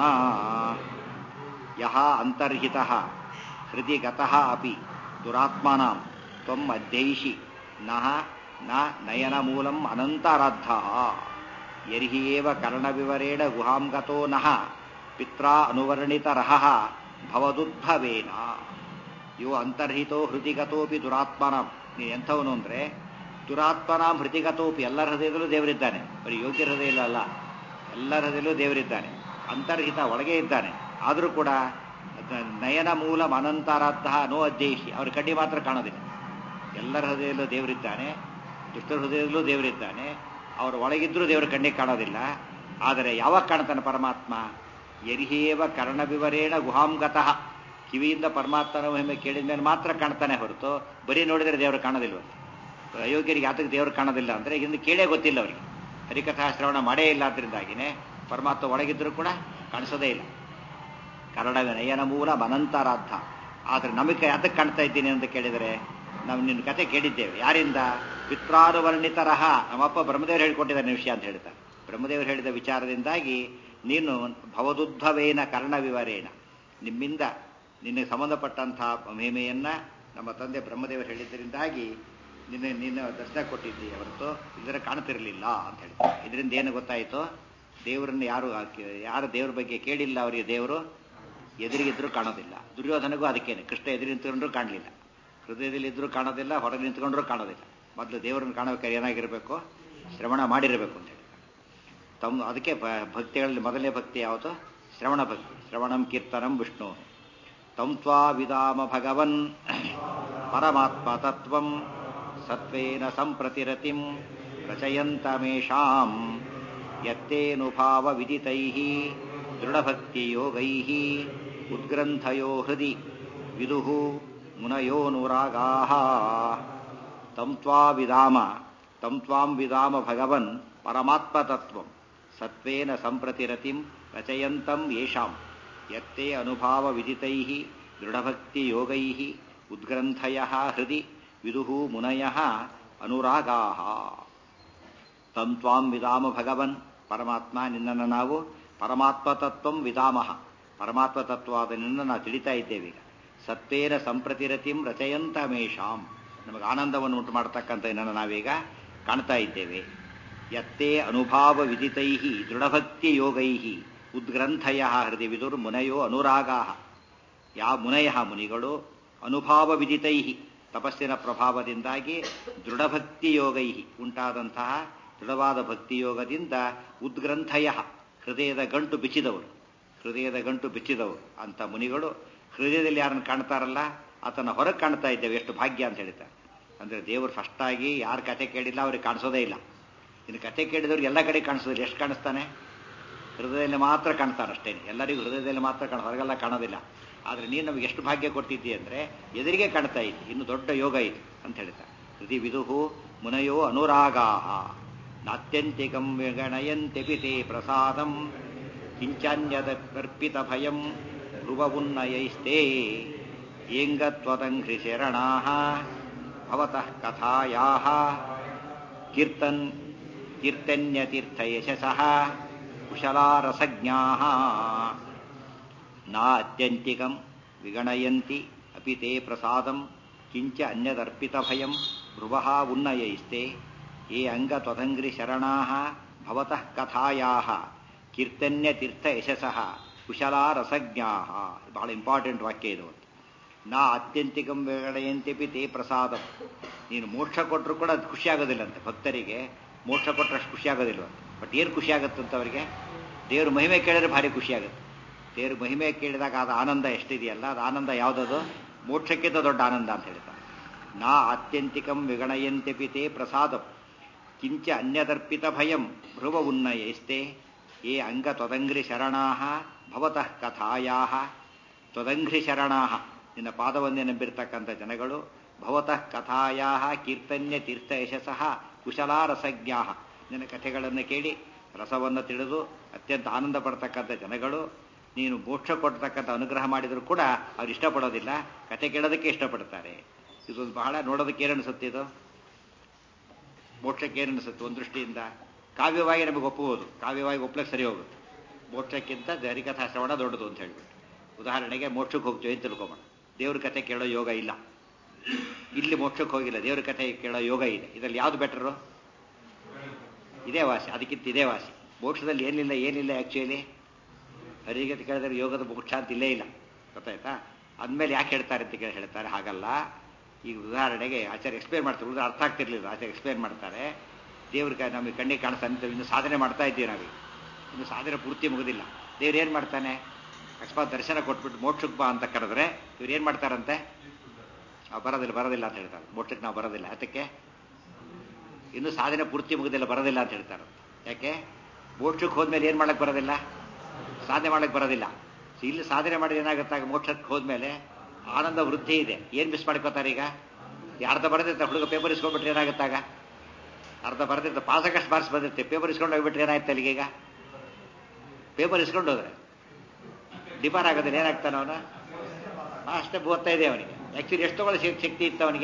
ಯಹ ಅಂತರ್ಹಿತಃ ಹೃದಯ ಗತಃ ಅಪಿ ದುರಾತ್ಮನಾಂ ತ್ವಂ ಅಧ್ಯೈಷಿ ನಃ ನ ನಯನಮೂಲಂ ಅನಂತಾರಾದ್ಧ ಯರ್ಹಿ ಏವ ಕರ್ಣವಿವರೇಣ ಗುಹಾಂ ಗತೋ ನಃ ಪಿತ್ರಾ ಅನುವರ್ಣಿತರಹ ಭವದುದ್ಭವೇನ ಇವು ಅಂತರ್ಹಿತೋ ಹೃದಿಗತೋಪಿ ದುರಾತ್ಮನಾಂ ನೀನು ಎಂಥವನು ಅಂದರೆ ದುರಾತ್ಮನಾಂ ಹೃದಿಗತೋಪಿ ಎಲ್ಲರ ಹೃದಯದಲ್ಲೂ ದೇವರಿದ್ದಾನೆ ಬರೀ ಯೋಗ್ಯ ಹೃದಯ ಅಲ್ಲ ಎಲ್ಲರ ಹೃದಯಲ್ಲೂ ದೇವರಿದ್ದಾನೆ ಅಂತರ್ಹಿತ ಒಳಗೆ ಇದ್ದಾನೆ ಆದರೂ ಕೂಡ ನಯನ ಮೂಲ ಅನಂತಾರಾಧ ನೋ ಅಧ್ಯೇಶಿ ಅವ್ರ ಕಡ್ಡಿ ಮಾತ್ರ ಕಾಣೋದಿಲ್ಲ ಎಲ್ಲರ ಹೃದಯದಲ್ಲೂ ದೇವರಿದ್ದಾನೆ ದುಷ್ಟರ ಹೃದಯದಲ್ಲೂ ದೇವರಿದ್ದಾನೆ ಅವ್ರ ಒಳಗಿದ್ರೂ ದೇವರ ಕಣ್ಣಿಗೆ ಕಾಣೋದಿಲ್ಲ ಆದರೆ ಯಾವಾಗ ಕಾಣ್ತಾನೆ ಪರಮಾತ್ಮ ಯರಿಹೇವ ಕರ್ಣವಿವರೇಣ ಗುಹಾಂಗತಃ ಕಿವಿಯಿಂದ ಪರಮಾತ್ಮನ ಮಹಿಮೆ ಕೇಳಿದ ಮೇಲೆ ಮಾತ್ರ ಕಾಣ್ತಾನೆ ಹೊರತು ಬರೀ ನೋಡಿದರೆ ದೇವರು ಕಾಣೋದಿಲ್ವ ಅಯೋಗ್ಯರಿಗೆ ಯಾತಕ್ಕೆ ದೇವರು ಕಾಣೋದಿಲ್ಲ ಅಂದರೆ ಇನ್ನು ಕೇಳೇ ಗೊತ್ತಿಲ್ಲ ಅವರಿಗೆ ಹರಿಕಥಾ ಶ್ರವಣ ಮಾಡೇ ಇಲ್ಲ ಅದರಿಂದಾಗಿನೇ ಪರಮಾತ್ಮ ಒಳಗಿದ್ರೂ ಕೂಡ ಕಾಣಿಸೋದೇ ಇಲ್ಲ ಕನ್ನಡ ನಯನ ಮೂಲ ಅನಂತಾರಾಧ ಆದರೆ ನಮಗೆ ಯಾತಕ್ಕೆ ಕಾಣ್ತಾ ಇದ್ದೀನಿ ಅಂತ ಕೇಳಿದರೆ ನಾವು ನಿನ್ನ ಕತೆ ಕೇಳಿದ್ದೇವೆ ಯಾರಿಂದ ಪಿತ್ರಾನುವರ್ಣಿತರಹ ನಮ್ಮಪ್ಪ ಬ್ರಹ್ಮದೇವರು ಹೇಳಿಕೊಟ್ಟಿದ್ದಾನೆ ವಿಷಯ ಅಂತ ಹೇಳ್ತಾರೆ ಬ್ರಹ್ಮದೇವರು ಹೇಳಿದ ವಿಚಾರದಿಂದಾಗಿ ನೀನು ಭವದುದ್ಭವೇನ ಕರ್ಣ ವಿವರೇಣ ನಿಮ್ಮಿಂದ ನಿನಗೆ ಸಂಬಂಧಪಟ್ಟಂತಹ ಮಹಿಮೆಯನ್ನ ನಮ್ಮ ತಂದೆ ಬ್ರಹ್ಮದೇವರು ಹೇಳಿದ್ದರಿಂದಾಗಿ ನಿನ್ನ ನಿನ್ನ ದರ್ಶನ ಕೊಟ್ಟಿದ್ದೀಯ ಹೊರತು ಇದರ ಕಾಣ್ತಿರಲಿಲ್ಲ ಅಂತ ಹೇಳ್ತಾರೆ ಇದರಿಂದ ಏನು ಗೊತ್ತಾಯಿತು ದೇವರನ್ನು ಯಾರು ಯಾರು ದೇವ್ರ ಬಗ್ಗೆ ಕೇಳಿಲ್ಲ ಅವರಿಗೆ ದೇವರು ಎದುರಿಗಿದ್ರು ಕಾಣೋದಿಲ್ಲ ದುರ್ಯೋಧನಗೂ ಅದಕ್ಕೇನೆ ಕೃಷ್ಣ ಎದುರು ನಿಂತ್ಕೊಂಡ್ರು ಕಾಣಲಿಲ್ಲ ಹೃದಯದಲ್ಲಿ ಇದ್ರೂ ಕಾಣೋದಿಲ್ಲ ಹೊರಗೆ ನಿಂತ್ಕೊಂಡ್ರೂ ಕಾಣೋದಿಲ್ಲ ಮೊದಲು ದೇವರನ್ನು ಕಾಣಬೇಕಾದ್ರೆ ಏನಾಗಿರಬೇಕು ಶ್ರವಣ ಮಾಡಿರಬೇಕು ಅಂತ ಹೇಳಿ ತಮ್ಮ ಅದಕ್ಕೆ ಭಕ್ತಿಗಳಲ್ಲಿ ಮೊದಲನೇ ಭಕ್ತಿ ಯಾವುದು ಶ್ರವಣ ಭಕ್ತಿ ಶ್ರವಣಂ ಕೀರ್ತನಂ ವಿಷ್ಣು ತಂ ತ್ವಾ ವಿದಾಮ ಭಗವನ್ ಪರಮಾತ್ಮ ತತ್ವಂ ಸತ್ವೇನ ಸಂಪ್ರತಿರತಿಂ ರಚಯಂತಮೇಷಾಂ ಯತ್ತೇನುಭಾವ ವಿದಿತೈಃ ದೃಢಭಕ್ತಿಯೋಗೈಃ ಉದ್ಗ್ರಂಥಯೋ ಹೃದಿ ವಿದುಃ ಮುನಯೋನುರಾಗಾಃ ತಂ ತ್ವಾ ವಿದಾಮ ತಂ ತ್ವಾಂ ವಿದಾಮ ಭಗವನ್ ಪರಮಾತ್ಮತತ್ವಂ ಸತ್ವೇನ ಸಂಪ್ರತಿರತಿಂ ರಚಯಂತಂ ಯೇಷಾಂ ಯತ್ತೇ ಅನುಭಾವ ವಿದಿತೈಃ ದೃಢಭಕ್ತಿಯೋಗೈಃ ಉದ್ಗ್ರಂಥಯಃ ಹೃದಿ ವಿದುಃ ಮುನಯಃ ಅನುರಾಗಾಃ ತಂ ತ್ವಾಂ ವಿದಾಮ ಭಗವನ್ ಪರಮಾತ್ಮ ನಿನ್ನನ್ನು ನಾವು ಪರಮಾತ್ಮ ತತ್ವಂ ವಿದಾಮಹ ಪರಮಾತ್ಮ ತತ್ವವಾದ ನಿನ್ನ ನಾವು ತಿಳಿತಾ ಇದ್ದೇವೆ ಈಗ ಸತ್ವೇನ ಸಂಪ್ರತಿರತಿಂ ರಚಯಂತ ಮೇಷಾಂ ನಮಗೆ ಆನಂದವನ್ನು ಉಂಟು ಮಾಡತಕ್ಕಂಥ ನಿನ್ನನ್ನು ನಾವೀಗ ಕಾಣ್ತಾ ಇದ್ದೇವೆ ಯತ್ತೇ ಅನುಭಾವ ವಿದಿತೈ ದೃಢಭಕ್ತಿ ಯೋಗೈ ಉದ್ಗ್ರಂಥಯ ಹೃದಯ ವಿದುರ್ ಮುನಯೋ ಅನುರಾಗಾ ಯಾ ಮುನಯ ಮುನಿಗಳು ಅನುಭಾವ ವಿದಿತೈ ತಪಸ್ಸಿನ ಪ್ರಭಾವದಿಂದಾಗಿ ದೃಢಭಕ್ತಿ ಯೋಗೈ ಉಂಟಾದಂತಹ ದೃಢವಾದ ಭಕ್ತಿಯೋಗದಿಂದ ಉದ್ಗ್ರಂಥಯ ಹೃದಯದ ಗಂಟು ಬಿಚ್ಚಿದವರು ಹೃದಯದ ಗಂಟು ಬಿಚ್ಚಿದವರು ಅಂತ ಮುನಿಗಳು ಹೃದಯದಲ್ಲಿ ಯಾರನ್ನು ಕಾಣ್ತಾರಲ್ಲ ಆತನ ಹೊರಗೆ ಕಾಣ್ತಾ ಇದ್ದೇವೆ ಎಷ್ಟು ಭಾಗ್ಯ ಅಂತ ಹೇಳ್ತಾರೆ ಅಂದರೆ ದೇವರು ಫಸ್ಟಾಗಿ ಯಾರು ಕತೆ ಕೇಳಿಲ್ಲ ಅವ್ರಿಗೆ ಕಾಣಿಸೋದೇ ಇಲ್ಲ ಇನ್ನು ಕತೆ ಕೇಳಿದವ್ರು ಎಲ್ಲ ಕಡೆ ಕಾಣಿಸೋದಿಲ್ಲ ಎಷ್ಟು ಕಾಣಿಸ್ತಾನೆ ಹೃದಯದಲ್ಲಿ ಮಾತ್ರ ಕಾಣ್ತಾನೆ ಅಷ್ಟೇ ಎಲ್ಲರಿಗೂ ಹೃದಯದಲ್ಲಿ ಮಾತ್ರ ಕಾಣ ಹೊರಗೆಲ್ಲ ಕಾಣೋದಿಲ್ಲ ಆದರೆ ನೀನು ನಮಗೆ ಎಷ್ಟು ಭಾಗ್ಯ ಕೊಡ್ತಿದ್ದಿ ಅಂದರೆ ಎದುರಿಗೆ ಕಾಣ್ತಾ ಇದ್ದಿ ಇನ್ನು ದೊಡ್ಡ ಯೋಗ ಇದೆ ಅಂತ ಹೇಳ್ತಾರೆ ಹೃದಯ ವಿದುಹು ಮುನಯೋ ಅನುರಾಗಾಹ ನಾತ್ಯಂತಿಕಂ ವಿಗಣಯಂತ್ಯಪಿ ತೇ ಪ್ರಸಾದಂ ಕಿಂಚಾನ್ಯದ ಕರ್ಪಿತ ಭಯಂ ಧ್ರುವವುನ್ನಯೈಸ್ತೆ ಏಂಗತ್ವದಂಘ್ರಿ ಶರಣಾಹ ಭವತಃ ಕಥಾಯಾಹ ಕೀರ್ತನ್ ಕೀರ್ತನ್ಯತೀರ್ಥಯಶಸಃ ಕುಶಲಾರಸಜ್ಞಾಃ ನಾತ್ಯಂತಿಕಂ ವಿಗಣಯಂತಿ ಅಪಿ ತೇ ಪ್ರಸಾದಂ ಕಿಂಚ ಅನ್ಯದರ್ಪಿತಭಯಂ ಭ್ರುವಃ ಉನ್ನಯೈಸ್ತೆ ಯೇ ಅಂಗತ್ವದಂಗ್ರಿ ಶರಣಾಃ ಭವತಃ ಕಥಾಯಾಃ ಕೀರ್ತನ್ಯತೀರ್ಥ ಯಶಸಃ ಕುಶಲಾರಸಜ್ಞಾಃ ಬಹಳ ಇಂಪಾರ್ಟೆಂಟ್ ವಾಕ್ಯ ಇದು ನಾ ಅತ್ಯಂತಿಕಂ ವಿಗಣಯಂತಿಪಿ ತೇ ಪ್ರಸಾದಂ ನೀನು ಮೋಕ್ಷ ಕೊಟ್ಟರು ಕೂಡ ಅದು ಖುಷಿ ಆಗೋದಿಲ್ಲಂತೆ ಭಕ್ತರಿಗೆ ಮೋಕ್ಷ ಕೊಟ್ಟರೆ ಅಷ್ಟು ಖುಷಿ ಆಗೋದಿಲ್ಲ ಬಟ್ ಏನು ಖುಷಿ ಆಗುತ್ತಂತ ಅವರಿಗೆ ದೇವ್ರ ಮಹಿಮೆ ಕೇಳಿದ್ರೆ ಭಾರಿ ಖುಷಿ ಆಗುತ್ತೆ ದೇವ್ರ ಮಹಿಮೆ ಕೇಳಿದಾಗ ಅದು ಆನಂದ ಎಷ್ಟಿದೆಯಲ್ಲ ಅದು ಆನಂದ ಯಾವುದದು ಮೋಕ್ಷಕ್ಕಿಂತ ದೊಡ್ಡ ಆನಂದ ಅಂತ ಹೇಳ್ತಾರೆ ನಾ ಆತ್ಯಂತಿಕಂ ವಿಗಣಯಂತ್ಯಪಿ ತೇ ಪ್ರಸಾದಂ ಕಿಂಚ ಅನ್ಯದರ್ಪಿತ ಭಯಂ ಭ್ರುವ ಉನ್ನಯೈಸ್ತೆ ಯೇ ಅಂಗ ತ್ವದಂಗ್ರಿ ಶರಣಾಹ ಭವತಃ ಕಥಾಯಾಹ ತ್ವದಂಘ್ರಿ ಶರಣಾಹ ನಿನ್ನ ಪಾದವನ್ನೇ ನಂಬಿರ್ತಕ್ಕಂಥ ಜನಗಳು ಭವತಃ ಕಥಾಯಾಹ ಕೀರ್ತನ್ಯ ತೀರ್ಥ ಯಶಸಃ ಕುಶಲಾರಸಜ್ಞಾಹ ನಿನ್ನ ಕಥೆಗಳನ್ನು ಕೇಳಿ ರಸವನ್ನು ತಿಳಿದು ಅತ್ಯಂತ ಆನಂದ ಪಡ್ತಕ್ಕಂಥ ಜನಗಳು ನೀನು ಮೋಕ್ಷ ಕೊಡ್ತಕ್ಕಂಥ ಅನುಗ್ರಹ ಮಾಡಿದರೂ ಕೂಡ ಅವ್ರು ಇಷ್ಟಪಡೋದಿಲ್ಲ ಕತೆ ಕೇಳೋದಕ್ಕೆ ಇಷ್ಟಪಡ್ತಾರೆ ಇದೊಂದು ಬಹಳ ನೋಡೋದಕ್ಕೆ ಏನನ್ನಿಸುತ್ತೆ ಇದು ಮೋಕ್ಷಕ್ಕೆ ಏನನ್ನಿಸುತ್ತೆ ಒಂದು ದೃಷ್ಟಿಯಿಂದ ಕಾವ್ಯವಾಗಿ ನಮಗೆ ಒಪ್ಪುವುದು ಕಾವ್ಯವಾಗಿ ಒಪ್ಲಕ್ಕೆ ಸರಿ ಹೋಗುತ್ತೆ ಮೋಕ್ಷಕ್ಕಿಂತ ಹರಿಕಥಾ ಶ್ರವಣ ದೊಡ್ಡದು ಅಂತ ಹೇಳ್ಬಿಟ್ಟು ಉದಾಹರಣೆಗೆ ಮೋಕ್ಷಕ್ಕೆ ಹೋಗ್ತೀವಿ ಅಂತ ತಿಳ್ಕೊಬೋಣ ದೇವ್ರ ಕಥೆ ಕೇಳೋ ಯೋಗ ಇಲ್ಲ ಇಲ್ಲಿ ಮೋಕ್ಷಕ್ಕೆ ಹೋಗಿಲ್ಲ ದೇವ್ರ ಕಥೆ ಕೇಳೋ ಯೋಗ ಇದೆ ಇದರಲ್ಲಿ ಯಾವ್ದು ಬೆಟರು ಇದೇ ವಾಸಿ ಅದಕ್ಕಿಂತ ಇದೇ ವಾಸಿ ಮೋಕ್ಷದಲ್ಲಿ ಏನಿಲ್ಲ ಏನಿಲ್ಲ ಆ್ಯಕ್ಚುಲಿ ಹರಿಗತೆ ಕೇಳಿದ್ರೆ ಯೋಗದ ಮೋಕ್ಷ ಅಂತ ಇಲ್ಲೇ ಇಲ್ಲ ಗೊತ್ತಾಯ್ತಾ ಅಂದಮೇಲೆ ಯಾಕೆ ಹೇಳ್ತಾರೆ ಅಂತ ಕೇಳಿ ಹೇಳ್ತಾರೆ ಹಾಗಲ್ಲ ಈಗ ಉದಾಹರಣೆಗೆ ಆಚಾರ್ಯ ಎಕ್ಸ್ಪ್ಲೇನ್ ಮಾಡ್ತಾರೆ ಉಳಿದ್ರೆ ಅರ್ಥ ಆಗ್ತಿರ್ಲಿಲ್ಲ ಆಚಾರ್ಯ ಎಕ್ಸ್ಪ್ಲೇನ್ ಮಾಡ್ತಾರೆ ದೇವ್ರ ಕ ನಮಗೆ ಕಣ್ಣಿಗೆ ಕಾಣಿಸ್ತಾ ಇನ್ನು ಸಾಧನೆ ಮಾಡ್ತಾ ಇದ್ದೀವಿ ನಾವೀಗ ಇನ್ನು ಸಾಧನೆ ಪೂರ್ತಿ ಮುಗಿದಿಲ್ಲ ದೇವ್ರು ಏನು ಮಾಡ್ತಾನೆ ಅಕಸ್ಮಾತ್ ದರ್ಶನ ಕೊಟ್ಬಿಟ್ಟು ಮೋಕ್ಷಕ್ಕೆ ಬಾ ಅಂತ ಕರೆದ್ರೆ ಇವ್ರು ಏನು ಮಾಡ್ತಾರಂತೆ ನಾವು ಬರೋದಿಲ್ಲ ಬರೋದಿಲ್ಲ ಅಂತ ಹೇಳ್ತಾರೆ ಮೋಕ್ಷಕ್ಕೆ ನಾವು ಬರೋದಿಲ್ಲ ಅದಕ್ಕೆ ಇನ್ನು ಸಾಧನೆ ಪೂರ್ತಿ ಮುಗಿದಿಲ್ಲ ಬರೋದಿಲ್ಲ ಅಂತ ಹೇಳ್ತಾರೆ ಯಾಕೆ ಮೋಕ್ಷಕ್ಕೆ ಹೋದ್ಮೇಲೆ ಏನು ಮಾಡಕ್ಕೆ ಬರೋದಿಲ್ಲ ಸಾಧನೆ ಮಾಡಕ್ಕೆ ಬರೋದಿಲ್ಲ ಇಲ್ಲಿ ಸಾಧನೆ ಮಾಡಿ ಏನಾಗುತ್ತಾಗ ಮೋಕ್ಷಕ್ಕೆ ಹೋದ್ಮೇಲೆ ಆನಂದ ವೃದ್ಧಿ ಇದೆ ಏನು ಮಿಸ್ ಮಾಡ್ಕೋತಾರೆ ಈಗ ಅರ್ಧ ಬರೆದಿರ್ತಾರೆ ಹುಡುಗ ಪೇಪರ್ ಇಸ್ಕೊಂಡ್ಬಿಟ್ರೆ ಏನಾಗುತ್ತಾಗ ಅರ್ಧ ಬರೆದಿರ್ತಾರೆ ಪಾಸಕಷ್ಟು ಮಾರ್ಕ್ಸ್ ಬಂದಿರ್ತೆ ಪೇಪರ್ ಇಸ್ಕೊಂಡು ಹೋಗ್ಬಿಟ್ರೆ ಏನಾಯ್ತು ಅಲ್ಲಿಗೆ ಈಗ ಪೇಪರ್ ಇಸ್ಕೊಂಡು ಹೋದ್ರೆ ಡಿಪಾರ್ ಆಗೋದಿಲ್ಲ ಏನಾಗ್ತಾನೆ ಅವನು ಅಷ್ಟೇ ಮೂವತ್ತೈದೇ ಅವನಿಗೆ ಆ್ಯಕ್ಚುಲಿ ಎಷ್ಟು ತಗೊಳ್ಳೋ ಶಕ್ತಿ ಇತ್ತು ಅವನಿಗೆ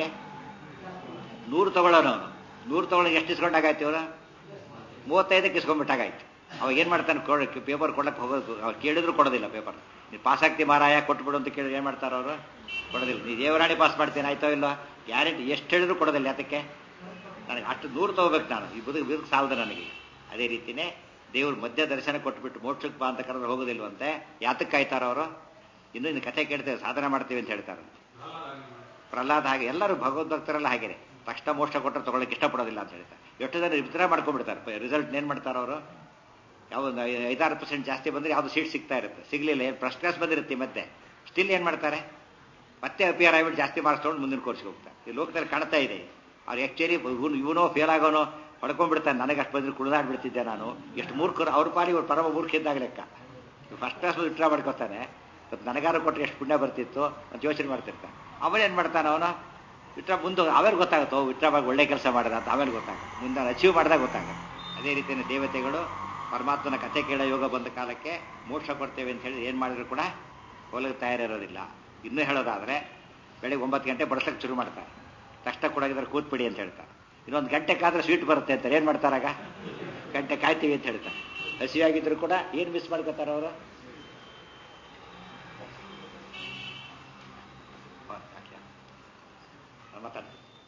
ನೂರು ತಗೊಳ್ಳೋನು ಅವನು ನೂರು ತಗೊಳ್ಳೋಕೆ ಎಷ್ಟು ಇಸ್ಕೊಂಡಾಗಾಯ್ತು ಅವನು ಮೂವತ್ತೈದಕ್ಕೆ ಇಸ್ಕೊಂಡ್ಬಿಟ್ಟಾಗಾಯ್ತು ಅವಾಗ ಏನು ಮಾಡ್ತಾನೆ ಕೊಡಕ್ಕೆ ಪೇಪರ್ ಕೊಡಕ್ಕೆ ಹೋಗೋದು ಅವ್ರು ಕೇಳಿದ್ರು ಕೊಡೋದಿಲ್ಲ ಪೇಪರ್ ನೀವು ಪಾಸ್ ಆಗ್ತಿ ಮಾರಾಯ ಕೊಟ್ಬಿಡು ಅಂತ ಕೇಳಿದ್ರೆ ಏನು ಮಾಡ್ತಾರೆ ಅವರು ಕೊಡೋದಿಲ್ಲ ನೀವು ದೇವರಾಣಿ ಪಾಸ್ ಮಾಡ್ತೀನಿ ಆಯ್ತೋ ಇಲ್ಲೋ ಗ್ಯಾರಂಟಿ ಎಷ್ಟು ಹೇಳಿದ್ರು ಕೊಡೋದಿಲ್ಲ ಯಾತಕ್ಕೆ ನನಗೆ ಅಷ್ಟು ದೂರ ತಗೋಬೇಕು ನಾನು ಈ ಬದುಕು ಬದುಕು ಸಾಲದ ನನಗೆ ಅದೇ ರೀತಿಯೇ ದೇವ್ರ ಮಧ್ಯ ದರ್ಶನ ಕೊಟ್ಬಿಟ್ಟು ಮೋಕ್ಷಕ್ಕೆ ಬಾ ಅಂತ ಕರೆದ್ರೆ ಹೋಗೋದಿಲ್ವಂತೆ ಯಾತಕ್ಕೆ ಕಾಯ್ತಾರ ಅವರು ಇನ್ನೂ ಇನ್ನು ಕಥೆ ಕೇಳ್ತೇವೆ ಸಾಧನೆ ಮಾಡ್ತೀವಿ ಅಂತ ಹೇಳ್ತಾರೆ ಪ್ರಹ್ಲಾದ ಹಾಗೆ ಎಲ್ಲರೂ ಭಗವದ್ಭಕ್ತರೆಲ್ಲ ಹಾಗೇನೆ ತಕ್ಷಣ ಮೋಕ್ಷ ಕೊಟ್ಟರೆ ತಗೊಳ್ಳೋಕೆ ಇಷ್ಟಪಡೋದಿಲ್ಲ ಅಂತ ಹೇಳ್ತಾರೆ ಎಷ್ಟು ಜನ ವಿತ್ಡ್ರಾ ಮಾಡ್ಕೊಂಡ್ಬಿಡ್ತಾರೆ ರಿಸಲ್ಟ್ ಏನು ಮಾಡ್ತಾರೆ ಅವರು ಯಾವೊಂದು ಐದಾರು ಪರ್ಸೆಂಟ್ ಜಾಸ್ತಿ ಬಂದರೆ ಯಾವುದು ಸೀಟ್ ಸಿಗ್ತಾ ಇರುತ್ತೆ ಸಿಗಲಿಲ್ಲ ಏನು ಫಸ್ಟ್ ಕ್ಲಾಸ್ ಬಂದಿರುತ್ತೆ ಮತ್ತೆ ಸ್ಟಿಲ್ ಏನು ಮಾಡ್ತಾರೆ ಮತ್ತೆ ಅಪಿಯರ್ ಆಗಿಬಿಟ್ಟು ಜಾಸ್ತಿ ಮಾರ್ಕ್ಸ್ ತೊಗೊಂಡು ಮುಂದಿನ ಕೋರ್ಸ್ಗೆ ಹೋಗ್ತಾರೆ ಈ ಲೋಕದಲ್ಲಿ ಕಾಣ್ತಾ ಇದೆ ಅವ್ರು ಆ್ಯಕ್ಚುಲಿ ಇವನು ಇವನೋ ಫೇಲ್ ಆಗೋನೋ ಹೊಡ್ಕೊಂಡ್ಬಿಡ್ತಾನೆ ನನಗೆ ಅಷ್ಟು ಬಂದ್ರೆ ಕುಡಿದಾಡ್ಬಿಡ್ತಿದ್ದೆ ನಾನು ಎಷ್ಟು ಮೂರ್ಖರು ಅವ್ರ ಪಾಲಿ ಇವ್ರು ಪರಮ ಮೂರ್ಖ ಇದ್ದಾಗ ಲೆಕ್ಕ ಫಸ್ಟ್ ಕ್ಲಾಸ್ ವಿತ್ಡ್ರಾ ಮಾಡ್ಕೊತಾನೆ ಮತ್ತು ನನಗಾರು ಕೊಟ್ಟರೆ ಎಷ್ಟು ಪುಣ್ಯ ಬರ್ತಿತ್ತು ಅಂತ ಯೋಚನೆ ಮಾಡ್ತಿರ್ತಾನೆ ಅವನೇನು ಮಾಡ್ತಾನೆ ಅವನು ವಿಟ್ರಾ ಮುಂದೆ ಆಮೇಲೆ ಗೊತ್ತಾಗುತ್ತೋ ವಿಟ್ರಾ ಮಾಡಿ ಒಳ್ಳೆ ಕೆಲಸ ಮಾಡಿದ ಅಂತ ಆಮೇಲೆ ಗೊತ್ತಾಗುತ್ತೆ ಮುಂದೆ ಅಚೀವ್ ಮಾಡಿದಾಗ ಗೊತ್ತಾಗುತ್ತೆ ಅದೇ ರೀತಿಯ ದೇವತೆಗಳು ಪರಮಾತ್ಮನ ಕಥೆ ಕೇಳೋ ಯೋಗ ಬಂದ ಕಾಲಕ್ಕೆ ಮೋಕ್ಷ ಕೊಡ್ತೇವೆ ಅಂತ ಹೇಳಿ ಏನು ಮಾಡಿದ್ರು ಕೂಡ ಹೋಲಿಗೆ ತಯಾರಿರೋದಿಲ್ಲ ಇನ್ನೂ ಹೇಳೋದಾದರೆ ಬೆಳಿಗ್ಗೆ ಒಂಬತ್ತು ಗಂಟೆ ಬಡಿಸೋಕ್ಕೆ ಶುರು ಮಾಡ್ತಾರೆ ತಕ್ಷಣ ಕೊಡೋಗಿದ್ರೆ ಕೂತ್ಬಿಡಿ ಅಂತ ಹೇಳ್ತಾರೆ ಇನ್ನೊಂದು ಗಂಟೆ ಕಾದ್ರೆ ಸ್ವೀಟ್ ಬರುತ್ತೆ ಅಂತಾರೆ ಏನು ಮಾಡ್ತಾರಾಗ ಗಂಟೆ ಕಾಯ್ತೀವಿ ಅಂತ ಹೇಳ್ತಾರೆ ಹಸಿವಾಗಿದ್ರು ಕೂಡ ಏನು ಮಿಸ್ ಮಾಡ್ಕೋತಾರೆ ಅವರು ಮಾತಾಡ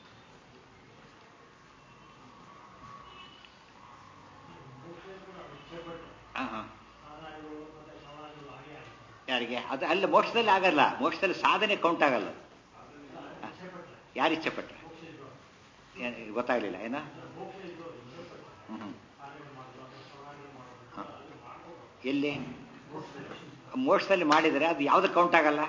ಹಾಂ ಹಾಂ ಯಾರಿಗೆ ಅದು ಅಲ್ಲಿ ಮೋಕ್ಷದಲ್ಲಿ ಆಗಲ್ಲ ಮೋಕ್ಷದಲ್ಲಿ ಸಾಧನೆ ಕೌಂಟ್ ಆಗಲ್ಲ ಯಾರು ಇಚ್ಛೆ ಪಟ್ರೆ ಗೊತ್ತಾಗಲಿಲ್ಲ ಏನ ಹ್ಞೂ ಹ್ಞೂ ಹಾಂ ಎಲ್ಲಿ ಮೋಕ್ಷದಲ್ಲಿ ಮಾಡಿದರೆ ಅದು ಯಾವುದು ಕೌಂಟ್ ಆಗಲ್ಲ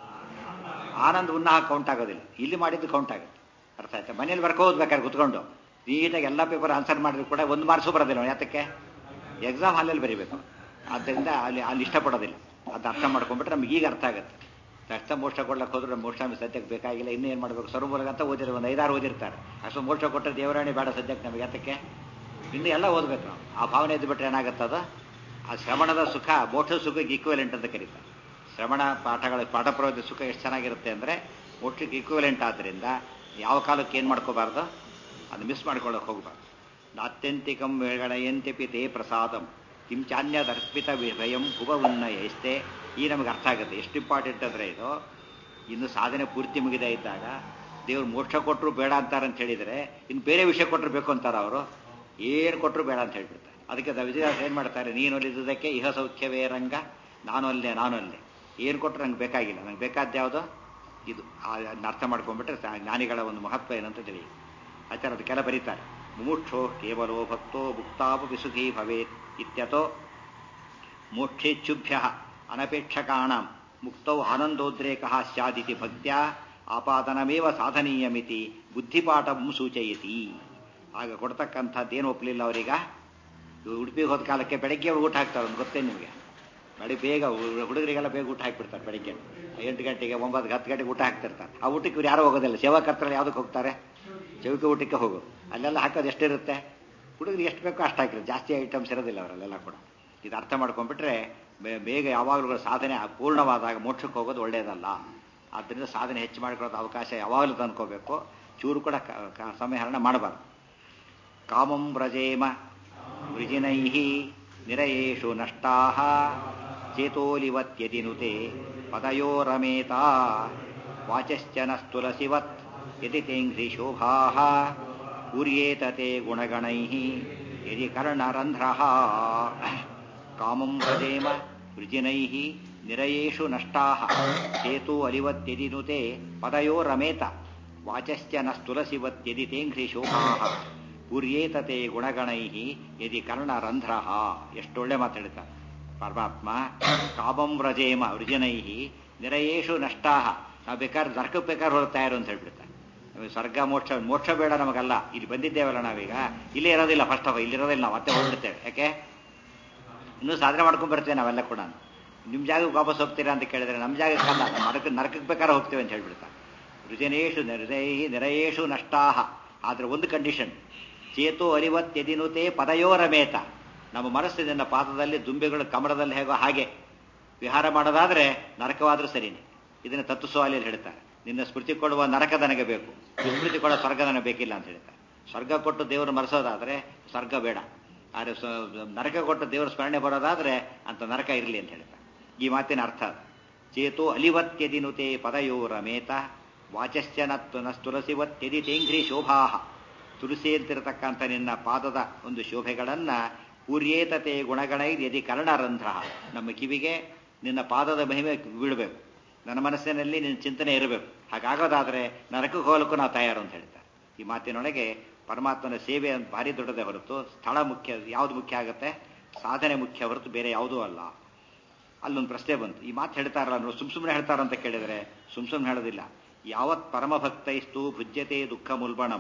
ಆನಂದ ಉನ್ನಾಹ ಕೌಂಟ್ ಆಗೋದಿಲ್ಲ ಇಲ್ಲಿ ಮಾಡಿದ್ದು ಕೌಂಟ್ ಆಗುತ್ತೆ ಅರ್ಥ ಆಯ್ತಾ ಮನೇಲಿ ಬರ್ಕೋ ಓದ್ಬೇಕಾದ್ರೆ ಕುತ್ಕೊಂಡು ನೀಟಾಗಿ ಎಲ್ಲ ಪೇಪರ್ ಆನ್ಸರ್ ಮಾಡಿದ್ರು ಕೂಡ ಒಂದು ಮಾರ್ಕ್ಸು ಬರೋದಿಲ್ಲ ಅವ್ನು. ಯಾತಕ್ಕೆ ಎಕ್ಸಾಮ್ ಹಾಲಲ್ಲಿ ಬರೀಬೇಕು ಆದ್ದರಿಂದ ಅಲ್ಲಿ ಅಲ್ಲಿ ಇಷ್ಟಪಡೋದಿಲ್ಲ ಅದು ಅರ್ಥ ಮಾಡ್ಕೊಂಡ್ಬಿಟ್ರೆ ನಮ್ಗೆ ಈಗ ಅರ್ಥ ಆಗುತ್ತೆ ರಕ್ತ ಮೋಕ್ಷ ಕೊಡ್ಲಕ್ಕೆ ಹೋದ್ರೆ ನಮ್ಮ ಮೋಕ್ಷ ನಮಗೆ ಸದ್ಯಕ್ಕೆ ಬೇಕಾಗಿಲ್ಲ ಇನ್ನೂ ಏನು ಮಾಡಬೇಕು ಸರ್ವಮೂಲಕ ಅಂತ ಓದಿರೋ ಒಂದು ಐದಾರು ಓದಿರ್ತಾರೆ ಅಷ್ಟು ಮೋಕ್ಷ ಕೊಟ್ಟರೆ ದೇವರಾಣಿ ಬೇಡ ಸದ್ಯಕ್ಕೆ ನಮಗೆ ಯಾತಕ್ಕೆ ಇನ್ನು ಎಲ್ಲ ಓದ್ಬೇಕು ನಾವು ಆ ಭಾವನೆ ಎದ್ದು ಬಿಟ್ರೆ ಏನಾಗುತ್ತದ ಆ ಶ್ರವಣದ ಸುಖ ಮೋಕ್ಷ ಸುಖಕ್ಕೆ ಈಕ್ವಲೆಂಟ್ ಅಂತ ಕರೀತಾರೆ ಶ್ರವಣ ಪಾಠಗಳ ಪಾಠ ಪ್ರವೃತ್ತಿ ಸುಖ ಎಷ್ಟು ಚೆನ್ನಾಗಿರುತ್ತೆ ಅಂದರೆ ಮೋಕ್ಷಕ್ಕೆ ಈಕ್ವಲೆಂಟ್ ಆದ್ದರಿಂದ ಯಾವ ಕಾಲಕ್ಕೆ ಏನು ಮಾಡ್ಕೋಬಾರ್ದು ಅದು ಮಿಸ್ ಮಾಡ್ಕೊಳ್ಳೋಕೆ ಹೋಗಬಾರ್ದು ನಾತ್ಯಂತಿಕಂ ವೇಳಯಂತ್ಯಪಿ ತೇ ಪ್ರಸಾದಂ ಕಿಂಚಾನ್ಯದರ್ಪಿತ ಭಯಂ ಭುವ ಉನ್ನಯಸ್ತೆ ಈ ನಮಗೆ ಅರ್ಥ ಆಗುತ್ತೆ ಎಷ್ಟು ಇಂಪಾರ್ಟೆಂಟ್ ಅಂದರೆ ಇದು ಇನ್ನು ಸಾಧನೆ ಪೂರ್ತಿ ಮುಗಿದೇ ಇದ್ದಾಗ ದೇವ್ರು ಮೋಕ್ಷ ಕೊಟ್ಟರು ಬೇಡ ಅಂತಾರೆ ಅಂತ ಹೇಳಿದರೆ ಇನ್ನು ಬೇರೆ ವಿಷಯ ಕೊಟ್ಟರು ಬೇಕು ಅಂತಾರೆ ಅವರು ಏನು ಕೊಟ್ಟರು ಬೇಡ ಅಂತ ಹೇಳ್ಬಿಡ್ತಾರೆ ಅದಕ್ಕೆ ವಿಜಯದಾಸ್ ಏನು ಮಾಡ್ತಾರೆ ನೀನು ಒಲಿದುದಕ್ಕೆ ಇಹ ಸೌಖ್ಯವೇ ರಂಗ ನಾನು ಅಲ್ಲೇ ನಾನು ಅಲ್ಲೇ ಏನು ಕೊಟ್ಟರು ನಂಗೆ ಬೇಕಾಗಿಲ್ಲ ನಂಗೆ ಬೇಕಾದ ಯಾವುದು ಇದು ಅದನ್ನ ಅರ್ಥ ಮಾಡ್ಕೊಂಡ್ಬಿಟ್ರೆ ಸಾ- ಜ್ಞಾನಿಗಳ ಒಂದು ಮಹತ್ವ ಏನಂತ ತಿಳಿಯುತ್ತೆ ಆಚಾರ ಅದಕ್ಕೆಲ್ಲ ಬರೀತಾರೆ ಮುಮುಕ್ಷೋ ಕೇವಲೋ ಭಕ್ತೋ ಮುಕ್ತಾಪ ವಿಸುಖಿ ಭವೇತ್ ಇತ್ಯತೋ ಮೋಕ್ಷೇಚ್ಛುಭ್ಯ ಅನಪೇಕ್ಷಕಾಣ ಮುಕ್ತೌ ಆನಂದೋದ್ರೇಕ ಸ್ಯಾದಿತಿ ಭಕ್ತ್ಯ ಆಪಾದನಮೇವ ಸಾಧನೀಯಮಿತಿ ಬುದ್ಧಿಪಾಠಂ ಸೂಚಯತಿ ಆಗ ಕೊಡ್ತಕ್ಕಂಥದ್ದೇನು ಒಪ್ಪಲಿಲ್ಲ ಅವರೀಗ ಉಡುಪಿಗೆ ಹೋದ ಕಾಲಕ್ಕೆ ಬೆಳಗ್ಗೆ ಊಟ ಹಾಕ್ತಾರೆ ಒಂದು ಗೊತ್ತೇ ನಿಮಗೆ ಬೆಳಿಗ್ಗೆ ಬೇಗ ಹು- ಹುಡುಗರಿಗೆಲ್ಲ ಬೇಗ ಊಟ ಹಾಕ್ಬಿಡ್ತಾರೆ ಬೆಳಗ್ಗೆ ಎಂಟು ಗಂಟೆಗೆ ಒಂಬತ್ತು ಹತ್ತು ಗಂಟೆಗೆ ಊಟ ಹಾಕ್ತಿರ್ತಾರೆ ಆ ಊಟಕ್ಕೆ ಇವ್ರು ಯಾರು ಹೋಗೋದಿಲ್ಲ ಸೇವಾಕರ್ತರಲ್ಲಿ ಯಾವುದಕ್ಕೆ ಹೋಗ್ತಾರೆ ಚೌಕಿ ಊಟಕ್ಕೆ ಹೋಗೋದು ಅಲ್ಲೆಲ್ಲ ಹಾಕೋದು ಎಷ್ಟಿರುತ್ತೆ ಹುಡುಗರಿಗೆ ಎಷ್ಟು ಬೇಕೋ ಅಷ್ಟು ಹಾಕಿರುತ್ತೆ ಜಾಸ್ತಿ ಐಟಮ್ಸ್ ಇರೋದಿಲ್ಲ ಅವರಲ್ಲೆಲ್ಲ ಕೂಡ ಇದು ಅರ್ಥ ಮಾಡ್ಕೊಂಡ್ಬಿಟ್ರೆ ಬೇ- ಬೇಗ ಯಾವಾಗಲೂ ಸಾಧನೆ ಪೂರ್ಣವಾದಾಗ ಮೋಕ್ಷಕ್ಕೆ ಹೋಗೋದು ಒಳ್ಳೆಯದಲ್ಲ ಆದ್ದರಿಂದ ಸಾಧನೆ ಹೆಚ್ಚು ಮಾಡ್ಕೊಳ್ಳೋದು ಅವಕಾಶ ಯಾವಾಗಲೂ ತಂದ್ಕೋಬೇಕು ಚೂರು ಕೂಡ ಕ- ಕ- ಸಮಯಹರಣ ಮಾಡಬಾರ್ದು ಕಾಮಂ ವ್ರಜೇಮ ವೃಜಿನೈ ನಿರಯೇಷು ನಷ್ಟಾ ಚೇತೋಲಿವತ್ಯದಿನುತೆ ಪದಯೋರಮೇತ ವಾಚಶ್ಚನ ಸ್ತುಲಸಿವತ್ ಯದಿ ತೇಂಘ್ರಿ ಶೋಭಾ ಪೂರ್ಯೇತತೆ ಗುಣಗಣೈ ಯದಿ ಕರ್ಣರಂಧ್ರ ಕಾಮಂ ವ್ರಜೇಮ ವೃಜಿನೈ ನಿರಯೇಷು ನಷ್ಟಾ ಚೇತೋ ಅಲಿವತ್ಯದಿನುತೆ ಪದಯೋರಮೇತ ವಾಚಶ್ಚ ನ ಸ್ತುಲಸಿವತ್ಯದಿ ತೇಂಘ್ರಿ ಶೋಭಾ ಪೂರ್ಯೇತತೆ ಗುಣಗಣೈ ಯದಿ ಕರ್ಣರಂಧ್ರ ಎಷ್ಟೊಳ್ಳೆ ಮಾತಾಡ್ತಾರೆ ಪರಮಾತ್ಮ ಕಾಮಂ ವ್ರಜೇಮ ವೃಜನೈ ನಿರಯೇಷು ನಷ್ಟಾ ನಾವು ಬೇಕಾದ್ರೆ ನರಕಕ್ಕೆ ಬೇಕಾದ್ರೆ ಹೊರತಾ ಇರು ಅಂತ ಹೇಳ್ಬಿಡ್ತಾರೆ ನಮಗೆ ಸ್ವರ್ಗ ಮೋಕ್ಷ ಮೋಕ್ಷ ಬೇಡ ನಮಗಲ್ಲ ಇಲ್ಲಿ ಬಂದಿದ್ದೇವಲ್ಲ ನಾವೀಗ ಇಲ್ಲೇ ಇರೋದಿಲ್ಲ ಫಸ್ಟ್ ಆಫ್ ಇಲ್ಲಿರೋದಿಲ್ಲ ನಾವು ಮತ್ತೆ ಹೊರಡ್ತೇವೆ ಯಾಕೆ ಇನ್ನೂ ಸಾಧನೆ ಮಾಡ್ಕೊಂಡ್ ಬರ್ತೇವೆ ನಾವೆಲ್ಲ ಕೂಡ ನಿಮ್ಮ ಜಾಗಕ್ಕೆ ವಾಪಸ್ ಹೋಗ್ತೀರಾ ಅಂತ ಕೇಳಿದ್ರೆ ನಮ್ಮ ಜಾಗಕ್ಕಲ್ಲ ನಮ್ಮ ನರಕ ನರಕಕ್ಕೆ ಬೇಕಾದ್ರೆ ಹೋಗ್ತೇವೆ ಅಂತ ಹೇಳ್ಬಿಡ್ತಾರೆ ರುಜನೇಶು ನಿರಯೈ ನಿರಯೇಷು ನಷ್ಟಾಹ ಆದ್ರೆ ಒಂದು ಕಂಡೀಷನ್ ಚೇತೋ ಅರಿವತ್ಯದಿನುತೆ ಪದಯೋರಮೇತ ನಮ್ಮ ಮನಸ್ಸಿನ ಪಾದದಲ್ಲಿ ದುಂಬಿಗಳು ಕಮರದಲ್ಲಿ ಹೇಗೋ ಹಾಗೆ ವಿಹಾರ ಮಾಡೋದಾದ್ರೆ ನರಕವಾದ್ರೂ ಸರಿನೇ ಇದನ್ನು ತತ್ವಸ್ವಾಲಿಯಲ್ಲಿ ಹೇಳ್ತಾರೆ ನಿನ್ನ ಸ್ಮೃತಿ ಕೊಡುವ ನರಕ ನನಗೆ ಬೇಕು ವಿಸ್ಮೃತಿ ಕೊಡೋ ಸ್ವರ್ಗ ನನಗೆ ಬೇಕಿಲ್ಲ ಅಂತ ಹೇಳ್ತಾರೆ ಸ್ವರ್ಗ ಕೊಟ್ಟು ದೇವರು ಮರೆಸೋದಾದ್ರೆ ಸ್ವರ್ಗ ಬೇಡ ಆದರೆ ಸ- ನರಕ ಕೊಟ್ಟು ದೇವರ ಸ್ಮರಣೆ ಬರೋದಾದ್ರೆ ಅಂತ ನರಕ ಇರಲಿ ಅಂತ ಹೇಳ್ತಾರೆ ಈ ಮಾತಿನ ಅರ್ಥ ಅದು. ಚೇತೋ ಅಲಿವತ್ಯದಿನುತೆ ಪದಯೋರಮೇತ ವಾಚಶ್ಚನ ತುಲಸಿವತ್ಯದಿ ತೇಂಘ್ರಿ ಶೋಭಾಹ ತುಳಸಿ ಅಂತಿರತಕ್ಕಂಥ ನಿನ್ನ ಪಾದದ ಒಂದು ಶೋಭೆಗಳನ್ನ ಪೂರ್ಯೇತತೆ ಗುಣಗಣೈ ಯದಿ ಕರ್ಣರಂಧ್ರ ನಮ್ಮ ಕಿವಿಗೆ ನಿನ್ನ ಪಾದದ ಮಹಿಮೆ ಬೀಳಬೇಕು ನನ್ನ ಮನಸ್ಸಿನಲ್ಲಿ ನಿನ್ನ ಚಿಂತನೆ ಇರಬೇಕು ಹಾಗಾಗೋದಾದ್ರೆ ನರಕಕ್ಕೆ ಹೋಗಲಿಕ್ಕೂ ನಾವು ತಯಾರು ಅಂತ ಹೇಳ್ತಾರೆ ಈ ಮಾತಿನೊಳಗೆ ಪರಮಾತ್ಮನ ಸೇವೆ ಅಂತ ಭಾರಿ ದೊಡ್ಡದೇ ಹೊರತು ಸ್ಥಳ ಮುಖ್ಯ ಯಾವುದು ಮುಖ್ಯ ಆಗುತ್ತೆ ಸಾಧನೆ ಮುಖ್ಯ ಹೊರತು ಬೇರೆ ಯಾವುದೂ ಅಲ್ಲ ಅಲ್ಲೊಂದು ಪ್ರಶ್ನೆ ಬಂತು ಈ ಮಾತು ಹೇಳ್ತಾರಲ್ಲ ನೋಡಿ ಸುಮ್ ಸುಮ್ಮನೆ ಹೇಳ್ತಾರಂತ ಕೇಳಿದರೆ ಸುಮ್ ಸುಮ್ಮನೆ ಹೇಳೋದಿಲ್ಲ ಯಾವತ್ ಪರಮಭಕ್ತೈಸ್ತು ಭುಜ್ಯತೆ ದುಃಖ ಮುಲ್ಬಣಂ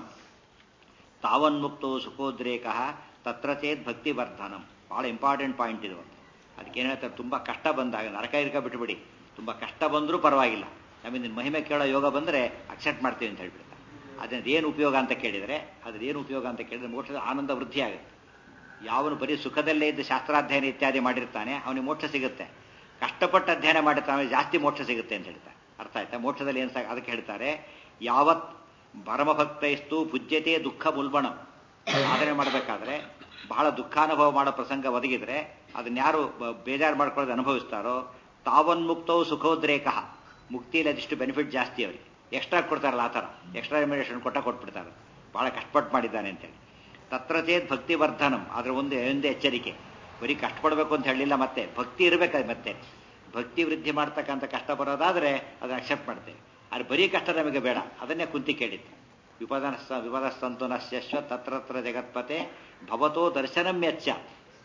ತಾವನ್ಮುಕ್ತೋ ಸುಖೋದ್ರೇಕ ತತ್ರ ಚೇತ್ ಭಕ್ತಿ ವರ್ಧನಂ ಬಹಳ ಇಂಪಾರ್ಟೆಂಟ್ ಪಾಯಿಂಟ್ ಇದು ಒಂದು ಅದಕ್ಕೆ ಏನು ಹೇಳ್ತಾರೆ ತುಂಬ ಕಷ್ಟ ಬಂದಾಗ ನರಕ ಇರ್ಕ ಬಿಟ್ಬಿಡಿ ತುಂಬ ಕಷ್ಟ ಬಂದರೂ ಪರವಾಗಿಲ್ಲ ನಮಗೆ ನಿನ್ನ ಮಹಿಮೆ ಕೇಳೋ ಯೋಗ ಬಂದರೆ ಅಕ್ಸೆಪ್ಟ್ ಮಾಡ್ತೀವಿ ಅಂತ ಹೇಳ್ಬಿಡ್ತಾರೆ ಅದ್ರದ್ದು ಏನು ಉಪಯೋಗ ಅಂತ ಕೇಳಿದರೆ ಅದ್ರ ಏನು ಉಪಯೋಗ ಅಂತ ಕೇಳಿದ್ರೆ ಮೋಕ್ಷದ ಆನಂದ ವೃದ್ಧಿ ಆಗುತ್ತೆ ಯಾವನು ಬರೀ ಸುಖದಲ್ಲೇ ಇದ್ದು ಶಾಸ್ತ್ರಾಧ್ಯಯನ ಇತ್ಯಾದಿ ಮಾಡಿರ್ತಾನೆ ಅವನಿಗೆ ಮೋಕ್ಷ ಸಿಗುತ್ತೆ ಕಷ್ಟಪಟ್ಟು ಅಧ್ಯಯನ ಮಾಡಿರ್ತಾನೆ ಅವನಿಗೆ ಜಾಸ್ತಿ ಮೋಕ್ಷ ಸಿಗುತ್ತೆ ಅಂತ ಹೇಳ್ತಾರೆ ಅರ್ಥ ಆಯ್ತಾ ಮೋಕ್ಷದಲ್ಲಿ ಏನು ಅದಕ್ಕೆ ಹೇಳ್ತಾರೆ ಯಾವತ್ ಪರಮಭಕ್ತೈಸ್ತು ಪೂಜ್ಯತೆ ದುಃಖ ಮುಲ್ಬಣ ಸಾಧನೆ ಮಾಡಬೇಕಾದ್ರೆ ಬಹಳ ದುಃಖಾನುಭವ ಮಾಡೋ ಪ್ರಸಂಗ ಒದಗಿದ್ರೆ ಅದನ್ನ ಯಾರು ಬ- ಬೇಜಾರು ಮಾಡ್ಕೊಳ್ಳೋದು ಅನುಭವಿಸ್ತಾರೋ ತಾವನ್ಮುಕ್ತವು ಸುಖೋದ್ರೇಕ ಮುಕ್ತಿಯಲ್ಲಿ ಅದಿಷ್ಟು ಬೆನಿಫಿಟ್ ಜಾಸ್ತಿ ಅವರಿಗೆ ಎಕ್ಸ್ಟ್ರಾ ಕೊಡ್ತಾರಲ್ಲ ಆ ಥರ ಎಕ್ಸ್ಟ್ರಾ ರೆಮ್ಯುನೇಷನ್ ಕೊಟ್ಟ ಕೊಟ್ಬಿಡ್ತಾರೆ ಬಹಳ ಕಷ್ಟಪಟ್ಟು ಮಾಡಿದ್ದಾನೆ ಅಂತೇಳಿ ತತ್ರ ಚೇತ್ ಭಕ್ತಿ ವರ್ಧನಂ ಅದ್ರ ಒಂದು ಒಂದು ಎಚ್ಚರಿಕೆ ಬರೀ ಕಷ್ಟಪಡಬೇಕು ಅಂತ ಹೇಳಿಲ್ಲ ಮತ್ತೆ ಭಕ್ತಿ ಇರಬೇಕಾದ್ರೆ ಮತ್ತೆ ಭಕ್ತಿ ವೃದ್ಧಿ ಮಾಡ್ತಕ್ಕಂಥ ಕಷ್ಟ ಬರೋದಾದ್ರೆ ಅದನ್ನ ಅಕ್ಸೆಪ್ಟ್ ಮಾಡ್ತೇವೆ ಆದ್ರೆ ಬರೀ ಕಷ್ಟ ನಮಗೆ ಬೇಡ ಅದನ್ನೇ ಕುಂತಿ ಕೇಳಿತ್ತು ವಿಪದ ವಿಪದ ಸಂತು ನಶ್ಯಶ್ವ ತತ್ರತ್ರ ಜಗತ್ಪತೆ ಭವತೋ ದರ್ಶನಂ ಯಚ್ಚ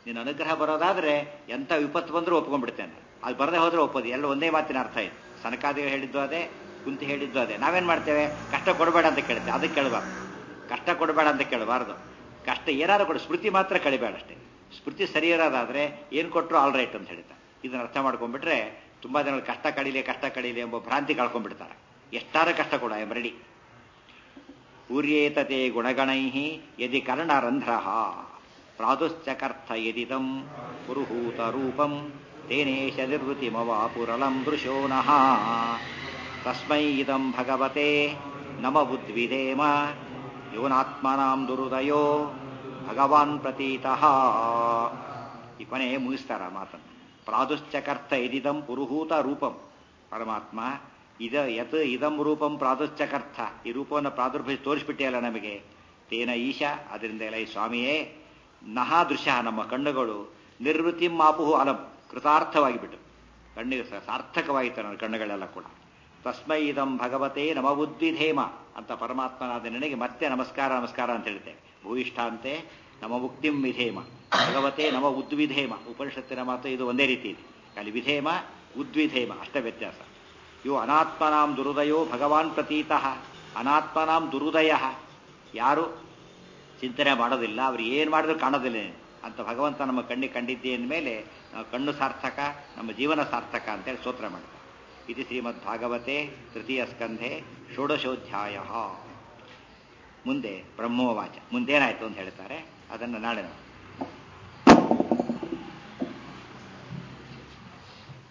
ನಿನ್ನ ಅನುಗ್ರಹ ಬರೋದಾದ್ರೆ ಎಂಥ ವಿಪತ್ತು ಬಂದರೂ ಒಪ್ಕೊಂಡ್ಬಿಡ್ತೇನೆ ಅದು ಬರದೇ ಹೋದ್ರೆ ಒಪ್ಪೋದು ಎಲ್ಲ ಒಂದೇ ಮಾತಿನ ಅರ್ಥ ಇದೆ ಸನಕಾದಿಗಳು ಹೇಳಿದ್ದು ಅದೇ ಕುಂತಿ ಹೇಳಿದ್ದು ಅದೇ ನಾವೇನ್ ಮಾಡ್ತೇವೆ ಕಷ್ಟ ಕೊಡಬೇಡ ಅಂತ ಕೇಳ್ತೇವೆ ಅದಕ್ಕೆ ಕೇಳಬಾರ್ದು ಕಷ್ಟ ಕೊಡಬೇಡ ಅಂತ ಕೇಳಬಾರ್ದು ಕಷ್ಟ ಏನಾದ್ರು ಕೊಡು ಸ್ಮೃತಿ ಮಾತ್ರ ಕಳಿಬೇಡ ಅಷ್ಟೇ ಸ್ಮೃತಿ ಸರಿ ಇರೋದಾದ್ರೆ ಏನು ಕೊಟ್ಟರು ಆಲ್ ರೈಟ್ ಅಂತ ಹೇಳ್ತಾರೆ ಇದನ್ನ ಅರ್ಥ ಮಾಡ್ಕೊಂಡ್ಬಿಟ್ರೆ ತುಂಬಾ ಜನ ಕಷ್ಟ ಕಳೀಲಿ ಕಷ್ಟ ಕಳೀಲಿ ಎಂಬ ಭ್ರಾಂತಿ ಕಳ್ಕೊಂಡ್ಬಿಡ್ತಾರೆ ಎಷ್ಟಾರ ಕಷ್ಟ ಕೊಡ ಐ ರೆಡಿ ಊರ್ಯೇತತೆ ಗುಣಗಣೈ ಯದಿ ಕರ್ಣರಂಧ್ರ ಪ್ರಾದುಶ್ಚಕರ್ಥ ಯದಿದಂ ಪುರುಹೂತ ರೂಪಂ ತೇನೇಶ ನಿರ್ವೃತಿಮವಾಪುರಳಂ ದೃಶೋ ನಃ ತಸ್ಮೈ ಇದಂ ಭಗವತೆ ನಮ ಬುದ್ವಿಧೇಮ ಯೋನಾತ್ಮನಾಂ ದುರುದಯೋ ಭಗವಾನ್ ಪ್ರತೀತಃ ಈ ಕೊನೆ ಮುಗಿಸ್ತಾರ ಮಾತನ್ನು ಪ್ರಾದುಶ್ಚಕರ್ಥ ಇದಿದಂ ಪುರುಹೂತ ರೂಪಂ ಪರಮಾತ್ಮ ಇದ ಯತ್ ಇದಂ ರೂಪಂ ಪ್ರಾದುಶ್ಚಕರ್ಥ ಈ ರೂಪವನ್ನು ಪ್ರಾದುರ್ಭವಿಸಿ ತೋರಿಸ್ಬಿಟ್ಟಿಯಲ್ಲ ನಮಗೆ ತೇನ ಈಶ ಅದರಿಂದ ಎಲ್ಲ ಈ ಸ್ವಾಮಿಯೇ ನಹ ದೃಶ್ಯ ನಮ್ಮ ಕಣ್ಣುಗಳು ನಿರ್ವೃತಿ ಮಾಪುಹು ಅಲಂ ಕೃತಾರ್ಥವಾಗಿ ಬಿಟ್ಟು ಕಣ್ಣಿಗೆ ಸಾರ್ಥಕವಾಯಿತು ನನ್ನ ಕಣ್ಣುಗಳೆಲ್ಲ ಕೂಡ ತಸ್ಮೈ ಇದಂ ಭಗವತೆ ನಮ ಉದ್ವಿಧೇಮ ಅಂತ ಪರಮಾತ್ಮನಾದ ನನಗೆ ಮತ್ತೆ ನಮಸ್ಕಾರ ನಮಸ್ಕಾರ ಅಂತ ಹೇಳ್ತೇವೆ ಭೂಯಿಷ್ಠ ಅಂತೆ ನಮ ಮುಕ್ತಿಂ ವಿಧೇಮ ಭಗವತೆ ನಮ ಉದ್ವಿಧೇಮ ಉಪನಿಷತ್ತಿನ ಮಾತು ಇದು ಒಂದೇ ರೀತಿ ಇದೆ ಅಲ್ಲಿ ವಿಧೇಮ ಉದ್ವಿಧೇಮ ಅಷ್ಟೇ ವ್ಯತ್ಯಾಸ ಇವು ಅನಾತ್ಮನಾಂ ದುರುದಯೋ ಭಗವಾನ್ ಪ್ರತೀತಃ ಅನಾತ್ಮನಾಂ ದುರುದಯ ಯಾರು ಚಿಂತನೆ ಮಾಡೋದಿಲ್ಲ ಅವ್ರು ಏನು ಮಾಡಿದ್ರು ಕಾಣೋದಿಲ್ಲ ಅಂತ ಭಗವಂತ ನಮ್ಮ ಕಣ್ಣಿಗೆ ಕಂಡಿದ್ದೇ ಮೇಲೆ ನಾವು ಕಣ್ಣು ಸಾರ್ಥಕ ನಮ್ಮ ಜೀವನ ಸಾರ್ಥಕ ಅಂತೇಳಿ ಸ್ತೋತ್ರ ಮಾಡ್ತಾರೆ ಇದು ಶ್ರೀಮದ್ ಭಾಗವತೆ ತೃತೀಯ ಸ್ಕಂಧೆ ಷೋಡಶೋಧ್ಯಾಯ ಮುಂದೆ ಬ್ರಹ್ಮೋವಾಚ ಮುಂದೇನಾಯ್ತು ಅಂತ ಹೇಳ್ತಾರೆ ಅದನ್ನು ನಾಳೆ ನಾವು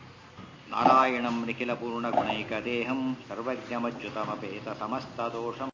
ನಾರಾಯಣಂ ನಿಖಿಲ ಪೂರ್ಣ ಗುಣೈಕ ದೇಹಂ ಸರ್ವಜ್ಞಮಚ್ಯುತಮಪೇತ ಸಮಸ್ತ ದೋಷಂ